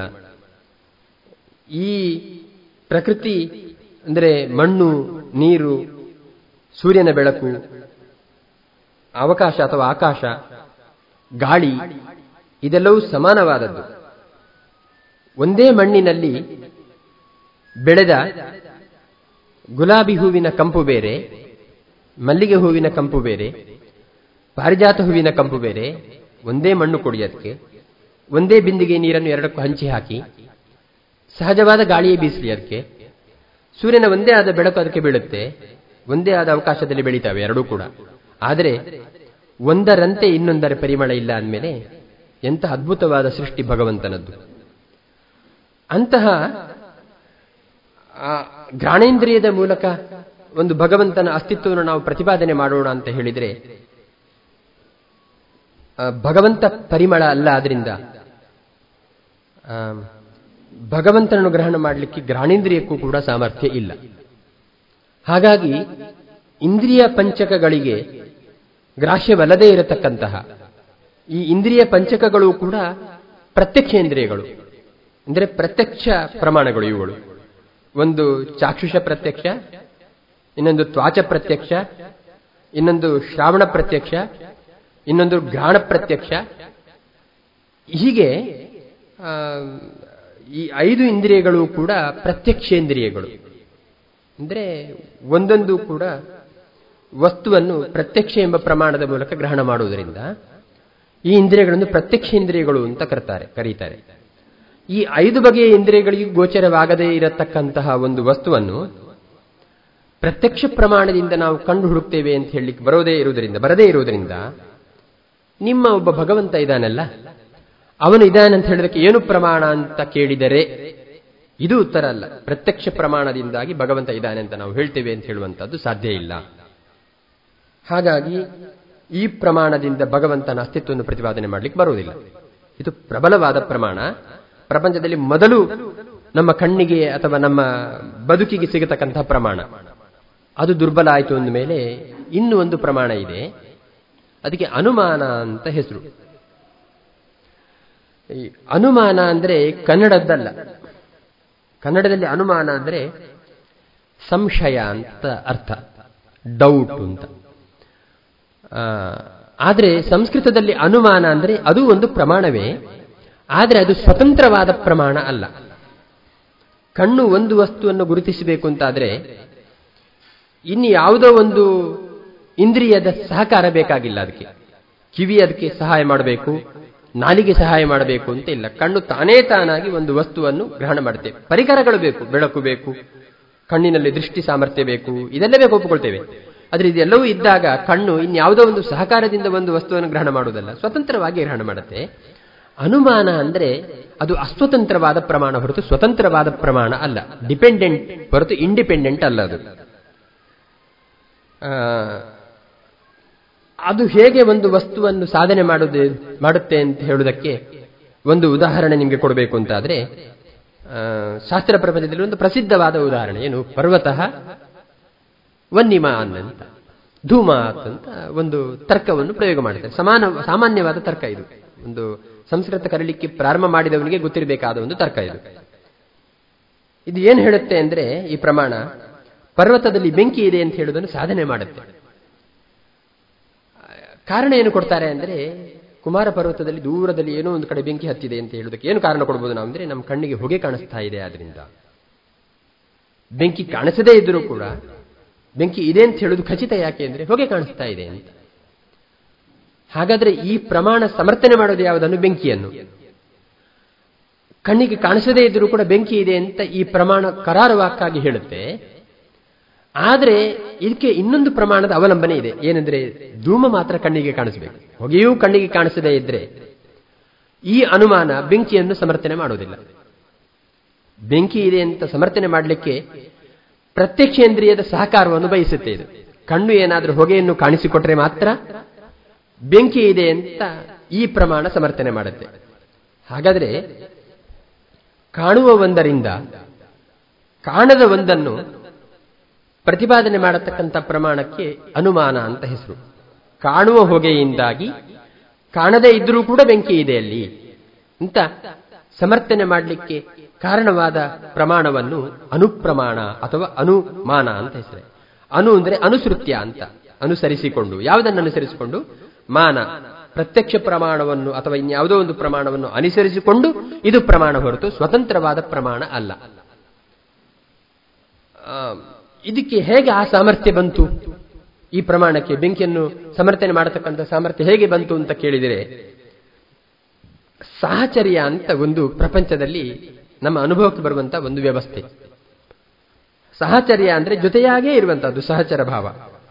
Speaker 1: ಈ ಪ್ರಕೃತಿ ಅಂದರೆ ಮಣ್ಣು ನೀರು ಸೂರ್ಯನ ಬೆಳಕು ಅವಕಾಶ ಅಥವಾ ಆಕಾಶ ಗಾಳಿ ಇದೆಲ್ಲವೂ ಸಮಾನವಾದದ್ದು ಒಂದೇ ಮಣ್ಣಿನಲ್ಲಿ ಬೆಳೆದ ಗುಲಾಬಿ ಹೂವಿನ ಕಂಪು ಬೇರೆ ಮಲ್ಲಿಗೆ ಹೂವಿನ ಕಂಪು ಬೇರೆ ಪಾರಿಜಾತ ಹೂವಿನ ಕಂಪು ಬೇರೆ ಒಂದೇ ಮಣ್ಣು ಕೊಡಿಯೋದಕ್ಕೆ ಒಂದೇ ಬಿಂದಿಗೆ ನೀರನ್ನು ಎರಡಕ್ಕೂ ಹಂಚಿ ಹಾಕಿ ಸಹಜವಾದ ಗಾಳಿಯೇ ಬೀಸಲಿ ಅದಕ್ಕೆ ಸೂರ್ಯನ ಒಂದೇ ಆದ ಬೆಳಕು ಅದಕ್ಕೆ ಬೀಳುತ್ತೆ ಒಂದೇ ಆದ ಅವಕಾಶದಲ್ಲಿ ಬೆಳೀತಾವೆ ಎರಡೂ ಕೂಡ ಆದರೆ ಒಂದರಂತೆ ಇನ್ನೊಂದರ ಪರಿಮಳ ಇಲ್ಲ ಅಂದಮೇಲೆ ಎಂಥ ಅದ್ಭುತವಾದ ಸೃಷ್ಟಿ ಭಗವಂತನದ್ದು ಅಂತಹ ಆ ಘ್ರಾಣೇಂದ್ರಿಯದ ಮೂಲಕ ಒಂದು ಭಗವಂತನ ಅಸ್ತಿತ್ವವನ್ನು ನಾವು ಪ್ರತಿಪಾದನೆ ಮಾಡೋಣ ಅಂತ ಹೇಳಿದರೆ ಆ, ಭಗವಂತ ಪರಿಮಳ ಅಲ್ಲ ಆದ್ರಿಂದ ಆ, ಭಗವಂತನನ್ನು ಗ್ರಹಣ ಮಾಡಲಿಕ್ಕೆ ಘ್ರಾಣೇಂದ್ರಿಯಕ್ಕೂ ಕೂಡ ಸಾಮರ್ಥ್ಯ ಇಲ್ಲ ಹಾಗಾಗಿ ಇಂದ್ರಿಯ ಪಂಚಕಗಳಿಗೆ ಗ್ರಾಹ್ಯವಲ್ಲದೇ ಇರತಕ್ಕಂತಹ ಈ ಇಂದ್ರಿಯ ಪಂಚಕಗಳು ಕೂಡ ಪ್ರತ್ಯಕ್ಷೇಂದ್ರಿಯಗಳು ಅಂದರೆ ಪ್ರತ್ಯಕ್ಷ ಪ್ರಮಾಣಗಳು ಇವುಗಳು ಒಂದು ಚಾಕ್ಷುಷ ಪ್ರತ್ಯಕ್ಷ ಇನ್ನೊಂದು ತ್ವಾಚ ಪ್ರತ್ಯಕ್ಷ ಇನ್ನೊಂದು ಶ್ರಾವಣ ಪ್ರತ್ಯಕ್ಷ ಇನ್ನೊಂದು ಘ್ರಾಣ ಪ್ರತ್ಯಕ್ಷ ಹೀಗೆ ಆ, ಈ ಐದು ಇಂದ್ರಿಯಗಳು ಕೂಡ ಪ್ರತ್ಯಕ್ಷೇಂದ್ರಿಯಗಳು ಅಂದರೆ ಒಂದೊಂದು ಕೂಡ ವಸ್ತುವನ್ನು ಪ್ರತ್ಯಕ್ಷ ಎಂಬ ಪ್ರಮಾಣದ ಮೂಲಕ ಗ್ರಹಣ ಮಾಡುವುದರಿಂದ ಈ ಇಂದ್ರಿಯಗಳನ್ನು ಪ್ರತ್ಯಕ್ಷೇಂದ್ರಿಯಗಳು ಅಂತ ಕರ್ತಾರೆ ಕರೀತಾರೆ ಈ ಐದು ಬಗೆಯ ಇಂದ್ರಿಯಗಳಿಗೂ ಗೋಚರವಾಗದೇ ಇರತಕ್ಕಂತಹ ಒಂದು ವಸ್ತುವನ್ನು ಪ್ರತ್ಯಕ್ಷ ಪ್ರಮಾಣದಿಂದ ನಾವು ಕಂಡು ಹುಡುಕ್ತೇವೆ ಅಂತ ಹೇಳಲಿಕ್ಕೆ ಬರೋದೇ ಇರುವುದರಿಂದ ಬರದೇ ಇರುವುದರಿಂದ ನಿಮ್ಮ ಒಬ್ಬ ಭಗವಂತ ಇದಾನಲ್ಲ ಅವನು ಇದ್ದಾನೆ ಅಂತ ಹೇಳೋದಕ್ಕೆ ಏನು ಪ್ರಮಾಣ ಅಂತ ಕೇಳಿದರೆ ಇದು ಉತ್ತರ ಅಲ್ಲ ಪ್ರತ್ಯಕ್ಷ ಪ್ರಮಾಣದಿಂದಾಗಿ ಭಗವಂತ ಇದ್ದಾನೆ ಅಂತ ನಾವು ಹೇಳ್ತೇವೆ ಅಂತ ಹೇಳುವಂತದ್ದು ಸಾಧ್ಯ ಇಲ್ಲ ಹಾಗಾಗಿ ಈ ಪ್ರಮಾಣದಿಂದ ಭಗವಂತನ ಅಸ್ತಿತ್ವವನ್ನು ಪ್ರತಿಪಾದನೆ ಮಾಡಲಿಕ್ಕೆ ಬರುವುದಿಲ್ಲ ಇದು ಪ್ರಬಲವಾದ ಪ್ರಮಾಣ ಪ್ರಪಂಚದಲ್ಲಿ ಮೊದಲು ನಮ್ಮ ಕಣ್ಣಿಗೆ ಅಥವಾ ನಮ್ಮ ಬದುಕಿಗೆ ಸಿಗತಕ್ಕಂತಹ ಪ್ರಮಾಣ ಅದು ದುರ್ಬಲ ಆಯಿತು ಅಂದ ಮೇಲೆ ಇನ್ನು ಒಂದು ಪ್ರಮಾಣ ಇದೆ ಅದಕ್ಕೆ ಅನುಮಾನ ಅಂತ ಹೆಸರು ಈ ಅನುಮಾನ ಅಂದ್ರೆ ಕನ್ನಡದ್ದಲ್ಲ ಕನ್ನಡದಲ್ಲಿ ಅನುಮಾನ ಅಂದ್ರೆ ಸಂಶಯ ಅಂತ ಅರ್ಥ ಡೌಟ್ ಅಂತ ಆ, ಆದ್ರೆ ಸಂಸ್ಕೃತದಲ್ಲಿ ಅನುಮಾನ ಅಂದ್ರೆ ಅದು ಒಂದು ಪ್ರಮಾಣವೇ ಆದರೆ ಅದು ಸ್ವತಂತ್ರವಾದ ಪ್ರಮಾಣ ಅಲ್ಲ ಕಣ್ಣು ಒಂದು ವಸ್ತುವನ್ನು ಗುರುತಿಸಬೇಕು ಅಂತಾದ್ರೆ ಇನ್ನು ಯಾವುದೋ ಒಂದು ಇಂದ್ರಿಯದ ಸಹಕಾರ ಬೇಕಾಗಿಲ್ಲ ಅದಕ್ಕೆ ಕಿವಿ ಅದಕ್ಕೆ ಸಹಾಯ ಮಾಡಬೇಕು ನಾಲಿಗೆ ಸಹಾಯ ಮಾಡಬೇಕು ಅಂತ ಇಲ್ಲ ಕಣ್ಣು ತಾನೇ ತಾನಾಗಿ ಒಂದು ವಸ್ತುವನ್ನು ಗ್ರಹಣ ಮಾಡುತ್ತೆ ಪರಿಕರಗಳು ಬೇಕು ಬೆಳಕು ಬೇಕು ಕಣ್ಣಿನಲ್ಲಿ ದೃಷ್ಟಿ ಸಾಮರ್ಥ್ಯ ಬೇಕು ಇದೆಲ್ಲ ಬೇಕು ಒಪ್ಪಿಕೊಳ್ತೇವೆ ಆದ್ರೆ ಇದೆಲ್ಲವೂ ಇದ್ದಾಗ ಕಣ್ಣು ಇನ್ಯಾವುದೋ ಒಂದು ಸಹಕಾರದಿಂದ ಒಂದು ವಸ್ತುವನ್ನು ಗ್ರಹಣ ಮಾಡುವುದಲ್ಲ ಸ್ವತಂತ್ರವಾಗಿ ಗ್ರಹಣ ಮಾಡುತ್ತೆ ಅನುಮಾನ ಅಂದ್ರೆ ಅದು ಅಸ್ವತಂತ್ರವಾದ ಪ್ರಮಾಣ ಹೊರತು ಸ್ವತಂತ್ರವಾದ ಪ್ರಮಾಣ ಅಲ್ಲ ಡಿಪೆಂಡೆಂಟ್ ಹೊರತು ಇಂಡಿಪೆಂಡೆಂಟ್ ಅಲ್ಲ ಅದು ಆ, ಅದು ಹೇಗೆ ಒಂದು ವಸ್ತುವನ್ನು ಸಾಧನೆ ಮಾಡುದು ಮಾಡುತ್ತೆ ಅಂತ ಹೇಳುವುದಕ್ಕೆ ಒಂದು ಉದಾಹರಣೆ ನಿಮಗೆ ಕೊಡಬೇಕು ಅಂತಾದ್ರೆ ಆ, ಶಾಸ್ತ್ರ ಪ್ರಪಂಚದಲ್ಲಿ ಒಂದು ಪ್ರಸಿದ್ಧವಾದ ಉದಾಹರಣೆ ಏನು ಪರ್ವತಃ ವನ್ನಿಮಾನ್ ಅಂತ ಧೂಮಾತ್ ಅಂತ ಒಂದು ತರ್ಕವನ್ನು ಪ್ರಯೋಗ ಮಾಡುತ್ತಾರೆ ಸಮಾನ ಸಾಮಾನ್ಯವಾದ ತರ್ಕ ಇದು ಒಂದು ಸಂಸ್ಕೃತ ಕರೀಲಿಕ್ಕೆ ಪ್ರಾರಂಭ ಮಾಡಿದವನಿಗೆ ಗೊತ್ತಿರಬೇಕಾದ ಒಂದು ತರ್ಕ ಇದು ಇದು ಏನು ಹೇಳುತ್ತೆ ಅಂದ್ರೆ ಈ ಪ್ರಮಾಣ ಪರ್ವತದಲ್ಲಿ ಬೆಂಕಿ ಇದೆ ಅಂತ ಹೇಳುವುದನ್ನು ಸಾಧನೆ ಮಾಡುತ್ತೆ ಕಾರಣ ಏನು ಕೊಡ್ತಾರೆ ಅಂದ್ರೆ ಕುಮಾರ ಪರ್ವತದಲ್ಲಿ ದೂರದಲ್ಲಿ ಏನೋ ಒಂದು ಕಡೆ ಬೆಂಕಿ ಹತ್ತಿದೆ ಅಂತ ಹೇಳುವುದಕ್ಕೆ ಏನು ಕಾರಣ ಕೊಡ್ಬೋದು ನಾವು ಅಂದ್ರೆ ನಮ್ಮ ಕಣ್ಣಿಗೆ ಹೊಗೆ ಕಾಣಿಸ್ತಾ ಇದೆ ಆದ್ರಿಂದ ಬೆಂಕಿ ಕಾಣಿಸದೇ ಇದ್ರೂ ಕೂಡ ಬೆಂಕಿ ಇದೆ ಅಂತ ಹೇಳುವುದು ಖಚಿತ ಯಾಕೆ ಅಂದ್ರೆ ಹೊಗೆ ಕಾಣಿಸ್ತಾ ಇದೆ ಅಂತ ಹಾಗಾದ್ರೆ ಈ ಪ್ರಮಾಣ ಸಮರ್ಥನೆ ಮಾಡೋದು ಯಾವುದನ್ನು ಬೆಂಕಿಯನ್ನು ಕಣ್ಣಿಗೆ ಕಾಣಿಸದೇ ಇದ್ರೂ ಕೂಡ ಬೆಂಕಿ ಇದೆ ಅಂತ ಈ ಪ್ರಮಾಣ ಕರಾರುವಾಕ್ಕಾಗಿ ಹೇಳುತ್ತೆ ಆದರೆ ಇದಕ್ಕೆ ಇನ್ನೊಂದು ಪ್ರಮಾಣದ ಅವಲಂಬನೆ ಇದೆ ಏನೆಂದ್ರೆ ಧೂಮ ಮಾತ್ರ ಕಣ್ಣಿಗೆ ಕಾಣಿಸಬೇಕು ಹೊಗೆಯೂ ಕಣ್ಣಿಗೆ ಕಾಣಿಸದೇ ಇದ್ರೆ ಈ ಅನುಮಾನ ಬೆಂಕಿಯನ್ನು ಸಮರ್ಥನೆ ಮಾಡುವುದಿಲ್ಲ ಬೆಂಕಿ ಇದೆ ಅಂತ ಸಮರ್ಥನೆ ಮಾಡಲಿಕ್ಕೆ ಪ್ರತ್ಯಕ್ಷೇಂದ್ರಿಯದ ಸಹಕಾರವನ್ನು ಬಯಸುತ್ತೆ ಇದು ಕಣ್ಣು ಏನಾದರೂ ಹೊಗೆಯನ್ನು ಕಾಣಿಸಿಕೊಟ್ರೆ ಮಾತ್ರ ಬೆಂಕಿ ಇದೆ ಅಂತ ಈ ಪ್ರಮಾಣ ಸಮರ್ಥನೆ ಮಾಡುತ್ತೆ ಹಾಗಾದ್ರೆ ಕಾಣುವ ಒಂದರಿಂದ ಕಾಣದ ಒಂದನ್ನು ಪ್ರತಿಪಾದನೆ ಮಾಡತಕ್ಕಂಥ ಪ್ರಮಾಣಕ್ಕೆ ಅನುಮಾನ ಅಂತ ಹೆಸರು ಕಾಣುವ ಹೊಗೆಯಿಂದಾಗಿ ಕಾಣದೇ ಇದ್ರೂ ಕೂಡ ಬೆಂಕಿ ಇದೆ ಅಲ್ಲಿ ಅಂತ ಸಮರ್ಥನೆ ಮಾಡಲಿಕ್ಕೆ ಕಾರಣವಾದ ಪ್ರಮಾಣವನ್ನು ಅನುಪ್ರಮಾಣ ಅಥವಾ ಅನುಮಾನ ಅಂತ ಹೆಸರು ಅನು ಅಂದ್ರೆ ಅನುಸೃತ್ಯ ಅಂತ ಅನುಸರಿಸಿಕೊಂಡು ಯಾವುದನ್ನು ಅನುಸರಿಸಿಕೊಂಡು ಮಾನ ಪ್ರತ್ಯಕ್ಷ ಪ್ರಮಾಣವನ್ನು ಅಥವಾ ಇನ್ಯಾವುದೋ ಒಂದು ಪ್ರಮಾಣವನ್ನು ಅನುಸರಿಸಿಕೊಂಡು ಇದು ಪ್ರಮಾಣ ಹೊರತು ಸ್ವತಂತ್ರವಾದ ಪ್ರಮಾಣ ಅಲ್ಲ ಆ, ಇದಕ್ಕೆ ಹೇಗೆ ಆ ಸಾಮರ್ಥ್ಯ ಬಂತು ಈ ಪ್ರಮಾಣಕ್ಕೆ ಬೆಂಕಿಯನ್ನು ಸಮರ್ಥನೆ ಮಾಡತಕ್ಕಂಥ ಸಾಮರ್ಥ್ಯ ಹೇಗೆ ಬಂತು ಅಂತ ಕೇಳಿದರೆ ಸಾಹಚರ್ಯ ಅಂತ ಒಂದು ಪ್ರಪಂಚದಲ್ಲಿ ನಮ್ಮ ಅನುಭವಕ್ಕೆ ಬರುವಂತ ಒಂದು ವ್ಯವಸ್ಥೆ ಸಹಚರ್ಯ ಅಂದ್ರೆ ಜೊತೆಯಾಗೇ ಇರುವಂತಹದ್ದು ಸಹಚರ ಭಾವ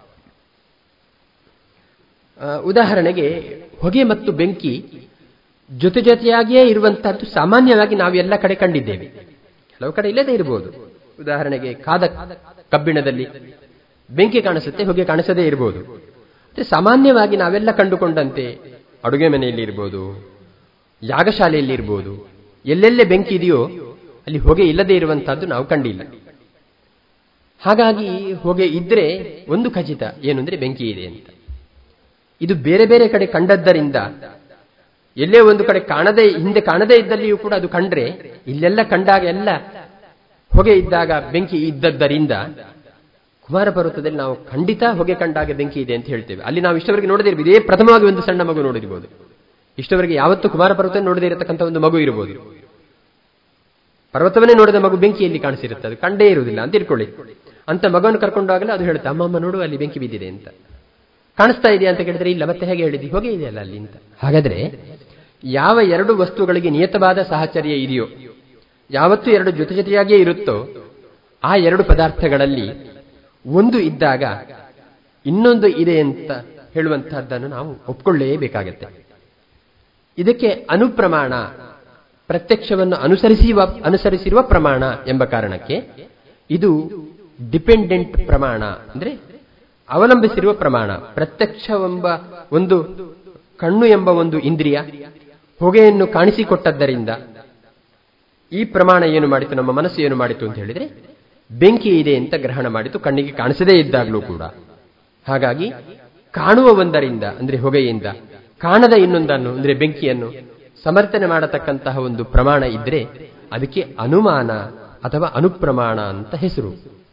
Speaker 1: ಆ, ಉದಾಹರಣೆಗೆ ಹೊಗೆ ಮತ್ತು ಬೆಂಕಿ ಜೊತೆ ಜೊತೆಯಾಗಿಯೇ ಇರುವಂತಹದ್ದು ಸಾಮಾನ್ಯವಾಗಿ ನಾವು ಎಲ್ಲ ಕಡೆ ಕಂಡಿದ್ದೇವೆ ಕೆಲವು ಕಡೆ ಇಲ್ಲದೇ ಇರಬಹುದು ಉದಾಹರಣೆಗೆ ಕಾದ ಕಬ್ಬಿಣದಲ್ಲಿ ಬೆಂಕಿ ಕಾಣಿಸುತ್ತೆ ಹೊಗೆ ಕಾಣಿಸದೇ ಇರಬಹುದು ಮತ್ತೆ ಸಾಮಾನ್ಯವಾಗಿ ನಾವೆಲ್ಲ ಕಂಡುಕೊಂಡಂತೆ ಅಡುಗೆ ಮನೆಯಲ್ಲಿ ಇರಬಹುದು ಯಾಗಶಾಲೆಯಲ್ಲಿ ಇರಬಹುದು ಎಲ್ಲೆಲ್ಲೇ ಬೆಂಕಿ ಇದೆಯೋ ಅಲ್ಲಿ ಹೊಗೆ ಇಲ್ಲದೆ ಇರುವಂತಹದ್ದು ನಾವು ಕಂಡಿಲ್ಲ ಹಾಗಾಗಿ ಹೊಗೆ ಇದ್ರೆ ಒಂದು ಖಚಿತ ಏನು ಅಂದ್ರೆ ಬೆಂಕಿ ಇದೆ ಅಂತ ಇದು ಬೇರೆ ಬೇರೆ ಕಡೆ ಕಂಡದ್ದರಿಂದ ಎಲ್ಲೇ ಒಂದು ಕಡೆ ಕಾಣದೇ ಹಿಂದೆ ಕಾಣದೇ ಇದ್ದಲ್ಲಿಯೂ ಕೂಡ ಅದು ಕಂಡ್ರೆ ಇಲ್ಲೆಲ್ಲ ಕಂಡಾಗ ಎಲ್ಲ ಹೊಗೆ ಇದ್ದಾಗ ಬೆಂಕಿ ಇದ್ದದ್ದರಿಂದ ಕುಮಾರ ಪರ್ವತದಲ್ಲಿ ನಾವು ಖಂಡಿತ ಹೊಗೆ ಕಂಡಾಗ ಬೆಂಕಿ ಇದೆ ಅಂತ ಹೇಳ್ತೇವೆ ಅಲ್ಲಿ ನಾವು ಇಷ್ಟವರೆಗೆ ನೋಡದೇ ಇರಬಹುದು ಇದೇ ಪ್ರಥಮವಾಗಿ ಒಂದು ಸಣ್ಣ ಮಗು ನೋಡಿರ್ಬೋದು ಇಷ್ಟವರೆಗೆ ಯಾವತ್ತೂ ಕುಮಾರ ಪರ್ವತ ನೋಡದೇ ಇರತಕ್ಕಂಥ ಒಂದು ಮಗು ಇರಬಹುದು ಪರ್ವತವನ್ನೇ ನೋಡಿದ ಮಗು ಬೆಂಕಿಯಲ್ಲಿ ಕಾಣಿಸಿರುತ್ತೆ ಅದು ಕಂಡೇ ಇರುವುದಿಲ್ಲ ಅಂತ ಇಟ್ಕೊಳ್ಳಿ ಅಂತ ಮಗವನ್ನು ಕರ್ಕೊಂಡಾಗಲೇ ಅದು ಹೇಳುತ್ತೆ ಅಮ್ಮ ಅಮ್ಮ ನೋಡು ಅಲ್ಲಿ ಬೆಂಕಿ ಬಿದ್ದಿದೆ ಅಂತ ಕಾಣಿಸ್ತಾ ಇದೆಯಾ ಅಂತ ಕೇಳಿದ್ರೆ ಇಲ್ಲ ಮತ್ತೆ ಹೇಗೆ ಹೇಳಿದ್ವಿ ಹೊಗೆ ಇದೆಯಲ್ಲ ಅಲ್ಲಿ ಅಂತ ಹಾಗಾದ್ರೆ ಯಾವ ಎರಡು ವಸ್ತುಗಳಿಗೆ ನಿಯತವಾದ ಸಾಹಚರ್ಯ ಇದೆಯೋ ಯಾವತ್ತೂ ಎರಡು ಜೊತೆ ಜೊತೆಯಾಗಿಯೇ ಇರುತ್ತೋ ಆ ಎರಡು ಪದಾರ್ಥಗಳಲ್ಲಿ ಒಂದು ಇದ್ದಾಗ ಇನ್ನೊಂದು ಇದೆ ಅಂತ ಹೇಳುವಂತಹದ್ದನ್ನು ನಾವು ಒಪ್ಕೊಳ್ಳೇಬೇಕಾಗತ್ತೆ ಇದಕ್ಕೆ ಅನುಪ್ರಮಾಣ ಪ್ರತ್ಯಕ್ಷವನ್ನು ಅನುಸರಿಸುವ ಅನುಸರಿಸಿರುವ ಪ್ರಮಾಣ ಎಂಬ ಕಾರಣಕ್ಕೆ ಇದು ಡಿಪೆಂಡೆಂಟ್ ಪ್ರಮಾಣ ಅಂದ್ರೆ ಅವಲಂಬಿಸಿರುವ ಪ್ರಮಾಣ ಪ್ರತ್ಯಕ್ಷವೆಂಬ ಒಂದು ಕಣ್ಣು ಎಂಬ ಒಂದು ಇಂದ್ರಿಯ ಹೊಗೆಯನ್ನು ಕಾಣಿಸಿಕೊಟ್ಟದ್ದರಿಂದ ಈ ಪ್ರಮಾಣ ಏನು ಮಾಡಿತು ನಮ್ಮ ಮನಸ್ಸು ಏನು ಮಾಡಿತು ಅಂತ ಹೇಳಿದ್ರೆ ಬೆಂಕಿ ಇದೆ ಅಂತ ಗ್ರಹಣ ಮಾಡಿತು ಕಣ್ಣಿಗೆ ಕಾಣಿಸದೇ ಇದ್ದಾಗಲೂ ಕೂಡ ಹಾಗಾಗಿ ಕಾಣುವ ಒಂದರಿಂದ ಅಂದ್ರೆ ಹೊಗೆಯಿಂದ ಕಾಣದ ಇನ್ನೊಂದನ್ನು ಅಂದ್ರೆ ಬೆಂಕಿಯನ್ನು ಸಮರ್ಥನೆ ಮಾಡತಕ್ಕಂತಹ ಒಂದು ಪ್ರಮಾಣ ಇದ್ರೆ ಅದಕ್ಕೆ ಅನುಮಾನ ಅಥವಾ ಅನುಪ್ರಮಾಣ ಅಂತ ಹೆಸರು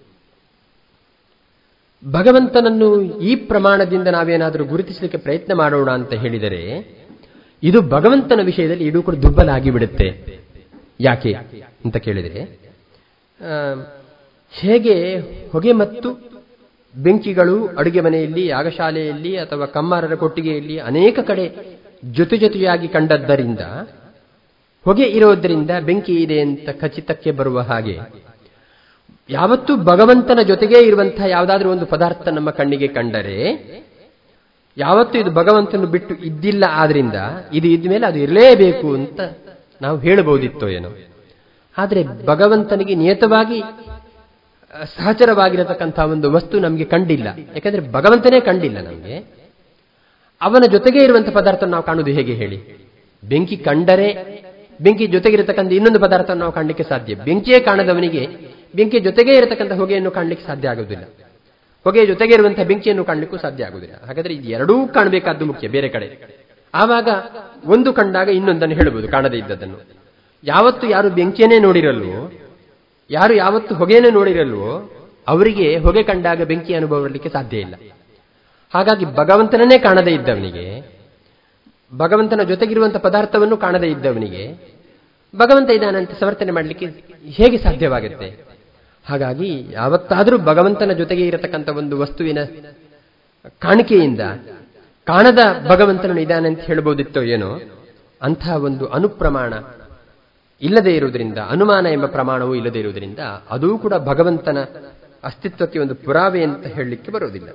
Speaker 1: ಭಗವಂತನನ್ನು ಈ ಪ್ರಮಾಣದಿಂದ ನಾವೇನಾದರೂ ಗುರುತಿಸಲಿಕ್ಕೆ ಪ್ರಯತ್ನ ಮಾಡೋಣ ಅಂತ ಹೇಳಿದರೆ ಇದು ಭಗವಂತನ ವಿಷಯದಲ್ಲಿ ಇದು ಕೂಡ ದುರ್ಬಲ ಆಗಿಬಿಡುತ್ತೆ ಯಾಕೆ ಅಂತ ಕೇಳಿದರೆ ಆ, ಹೇಗೆ ಹೊಗೆ ಮತ್ತು ಬೆಂಕಿಗಳು ಅಡುಗೆ ಮನೆಯಲ್ಲಿ ಯಾಗಶಾಲೆಯಲ್ಲಿ ಅಥವಾ ಕಮ್ಮಾರರ ಕೊಟ್ಟಿಗೆಯಲ್ಲಿ ಅನೇಕ ಕಡೆ ಜೊತೆ ಜೊತೆಯಾಗಿ ಕಂಡದ್ದರಿಂದ ಹೊಗೆ ಇರೋದರಿಂದ ಬೆಂಕಿ ಇದೆ ಅಂತ ಖಚಿತಕ್ಕೆ ಬರುವ ಹಾಗೆ ಯಾವತ್ತೂ ಭಗವಂತನ ಜೊತೆಗೇ ಇರುವಂತಹ ಯಾವುದಾದ್ರೂ ಒಂದು ಪದಾರ್ಥ ನಮ್ಮ ಕಣ್ಣಿಗೆ ಕಂಡರೆ ಯಾವತ್ತೂ ಇದು ಭಗವಂತನು ಬಿಟ್ಟು ಇದ್ದಿಲ್ಲ ಆದ್ರಿಂದ ಇದು ಇದ್ದ ಮೇಲೆ ಅದು ಇರಲೇಬೇಕು ಅಂತ ನಾವು ಹೇಳಬಹುದಿತ್ತೋ ಏನೋ ಆದರೆ ಭಗವಂತನಿಗೆ ನಿಯತವಾಗಿ ಆ, ಸಹಚರವಾಗಿರತಕ್ಕಂತಹ ಒಂದು ವಸ್ತು ನಮಗೆ ಕಂಡಿಲ್ಲ ಯಾಕಂದ್ರೆ ಭಗವಂತನೇ ಕಂಡಿಲ್ಲ ನಮಗೆ ಅವನ ಜೊತೆಗೆ ಇರುವಂತಹ ಪದಾರ್ಥ ನಾವು ಕಾಣುವುದು ಹೇಗೆ ಹೇಳಿ ಬೆಂಕಿ ಕಂಡರೆ ಬೆಂಕಿ ಜೊತೆಗಿರತಕ್ಕಂಥ ಇನ್ನೊಂದು ಪದಾರ್ಥ ನಾವು ಕಾಣಲಿಕ್ಕೆ ಸಾಧ್ಯ ಬೆಂಕಿಯೇ ಕಾಣದವನಿಗೆ ಬೆಂಕಿ ಜೊತೆಗೆ ಇರತಕ್ಕಂಥ ಹೊಗೆಯನ್ನು ಕಾಣಲಿಕ್ಕೆ ಸಾಧ್ಯ ಆಗುವುದಿಲ್ಲ ಹೊಗೆಯ ಜೊತೆಗೆ ಇರುವಂತಹ ಬೆಂಕಿಯನ್ನು ಕಾಣಲಿಕ್ಕೂ ಸಾಧ್ಯ ಆಗುವುದಿಲ್ಲ ಹಾಗಾದ್ರೆ ಇದು ಎರಡೂ ಕಾಣಬೇಕಾದ್ದು ಮುಖ್ಯ ಬೇರೆ ಕಡೆ ಆವಾಗ ಒಂದು ಕಂಡಾಗ ಇನ್ನೊಂದನ್ನು ಹೇಳಬಹುದು ಕಾಣದೇ ಇದ್ದದನ್ನು ಯಾವತ್ತು ಯಾರು ಬೆಂಕಿಯನ್ನೇ ನೋಡಿರಲ್ವೋ ಯಾರು ಯಾವತ್ತು ಹೊಗೆಯನ್ನೇ ನೋಡಿರಲ್ವೋ ಅವರಿಗೆ ಹೊಗೆ ಕಂಡಾಗ ಬೆಂಕಿ ಅನುಭವ ಬರಲಿಕ್ಕೆ ಸಾಧ್ಯ ಇಲ್ಲ ಹಾಗಾಗಿ ಭಗವಂತನನ್ನೇ ಕಾಣದೇ ಇದ್ದವನಿಗೆ ಭಗವಂತನ ಜೊತೆಗಿರುವಂತಹ ಪದಾರ್ಥವನ್ನು ಕಾಣದೇ ಇದ್ದವನಿಗೆ ಭಗವಂತ ಇದ್ದಾನಂತ ಸಮರ್ಥನೆ ಮಾಡಲಿಕ್ಕೆ ಹೇಗೆ ಸಾಧ್ಯವಾಗುತ್ತೆ ಹಾಗಾಗಿ ಯಾವತ್ತಾದರೂ ಭಗವಂತನ ಜೊತೆಗೆ ಇರತಕ್ಕಂಥ ಒಂದು ವಸ್ತುವಿನ ಕಾಣಿಕೆಯಿಂದ ಕಾಣದ ಭಗವಂತನು ಇದ್ದಾನೆ ಅಂತ ಹೇಳ್ಬೋದಿತ್ತೋ ಏನೋ ಅಂತಹ ಒಂದು ಅನುಪ್ರಮಾಣ ಇಲ್ಲದೆ ಇರುವುದರಿಂದ ಅನುಮಾನ ಎಂಬ ಪ್ರಮಾಣವೂ ಇಲ್ಲದೆ ಇರುವುದರಿಂದ ಅದೂ ಕೂಡ ಭಗವಂತನ ಅಸ್ತಿತ್ವಕ್ಕೆ ಒಂದು ಪುರಾವೆ ಅಂತ ಹೇಳಲಿಕ್ಕೆ ಬರೋದಿಲ್ಲ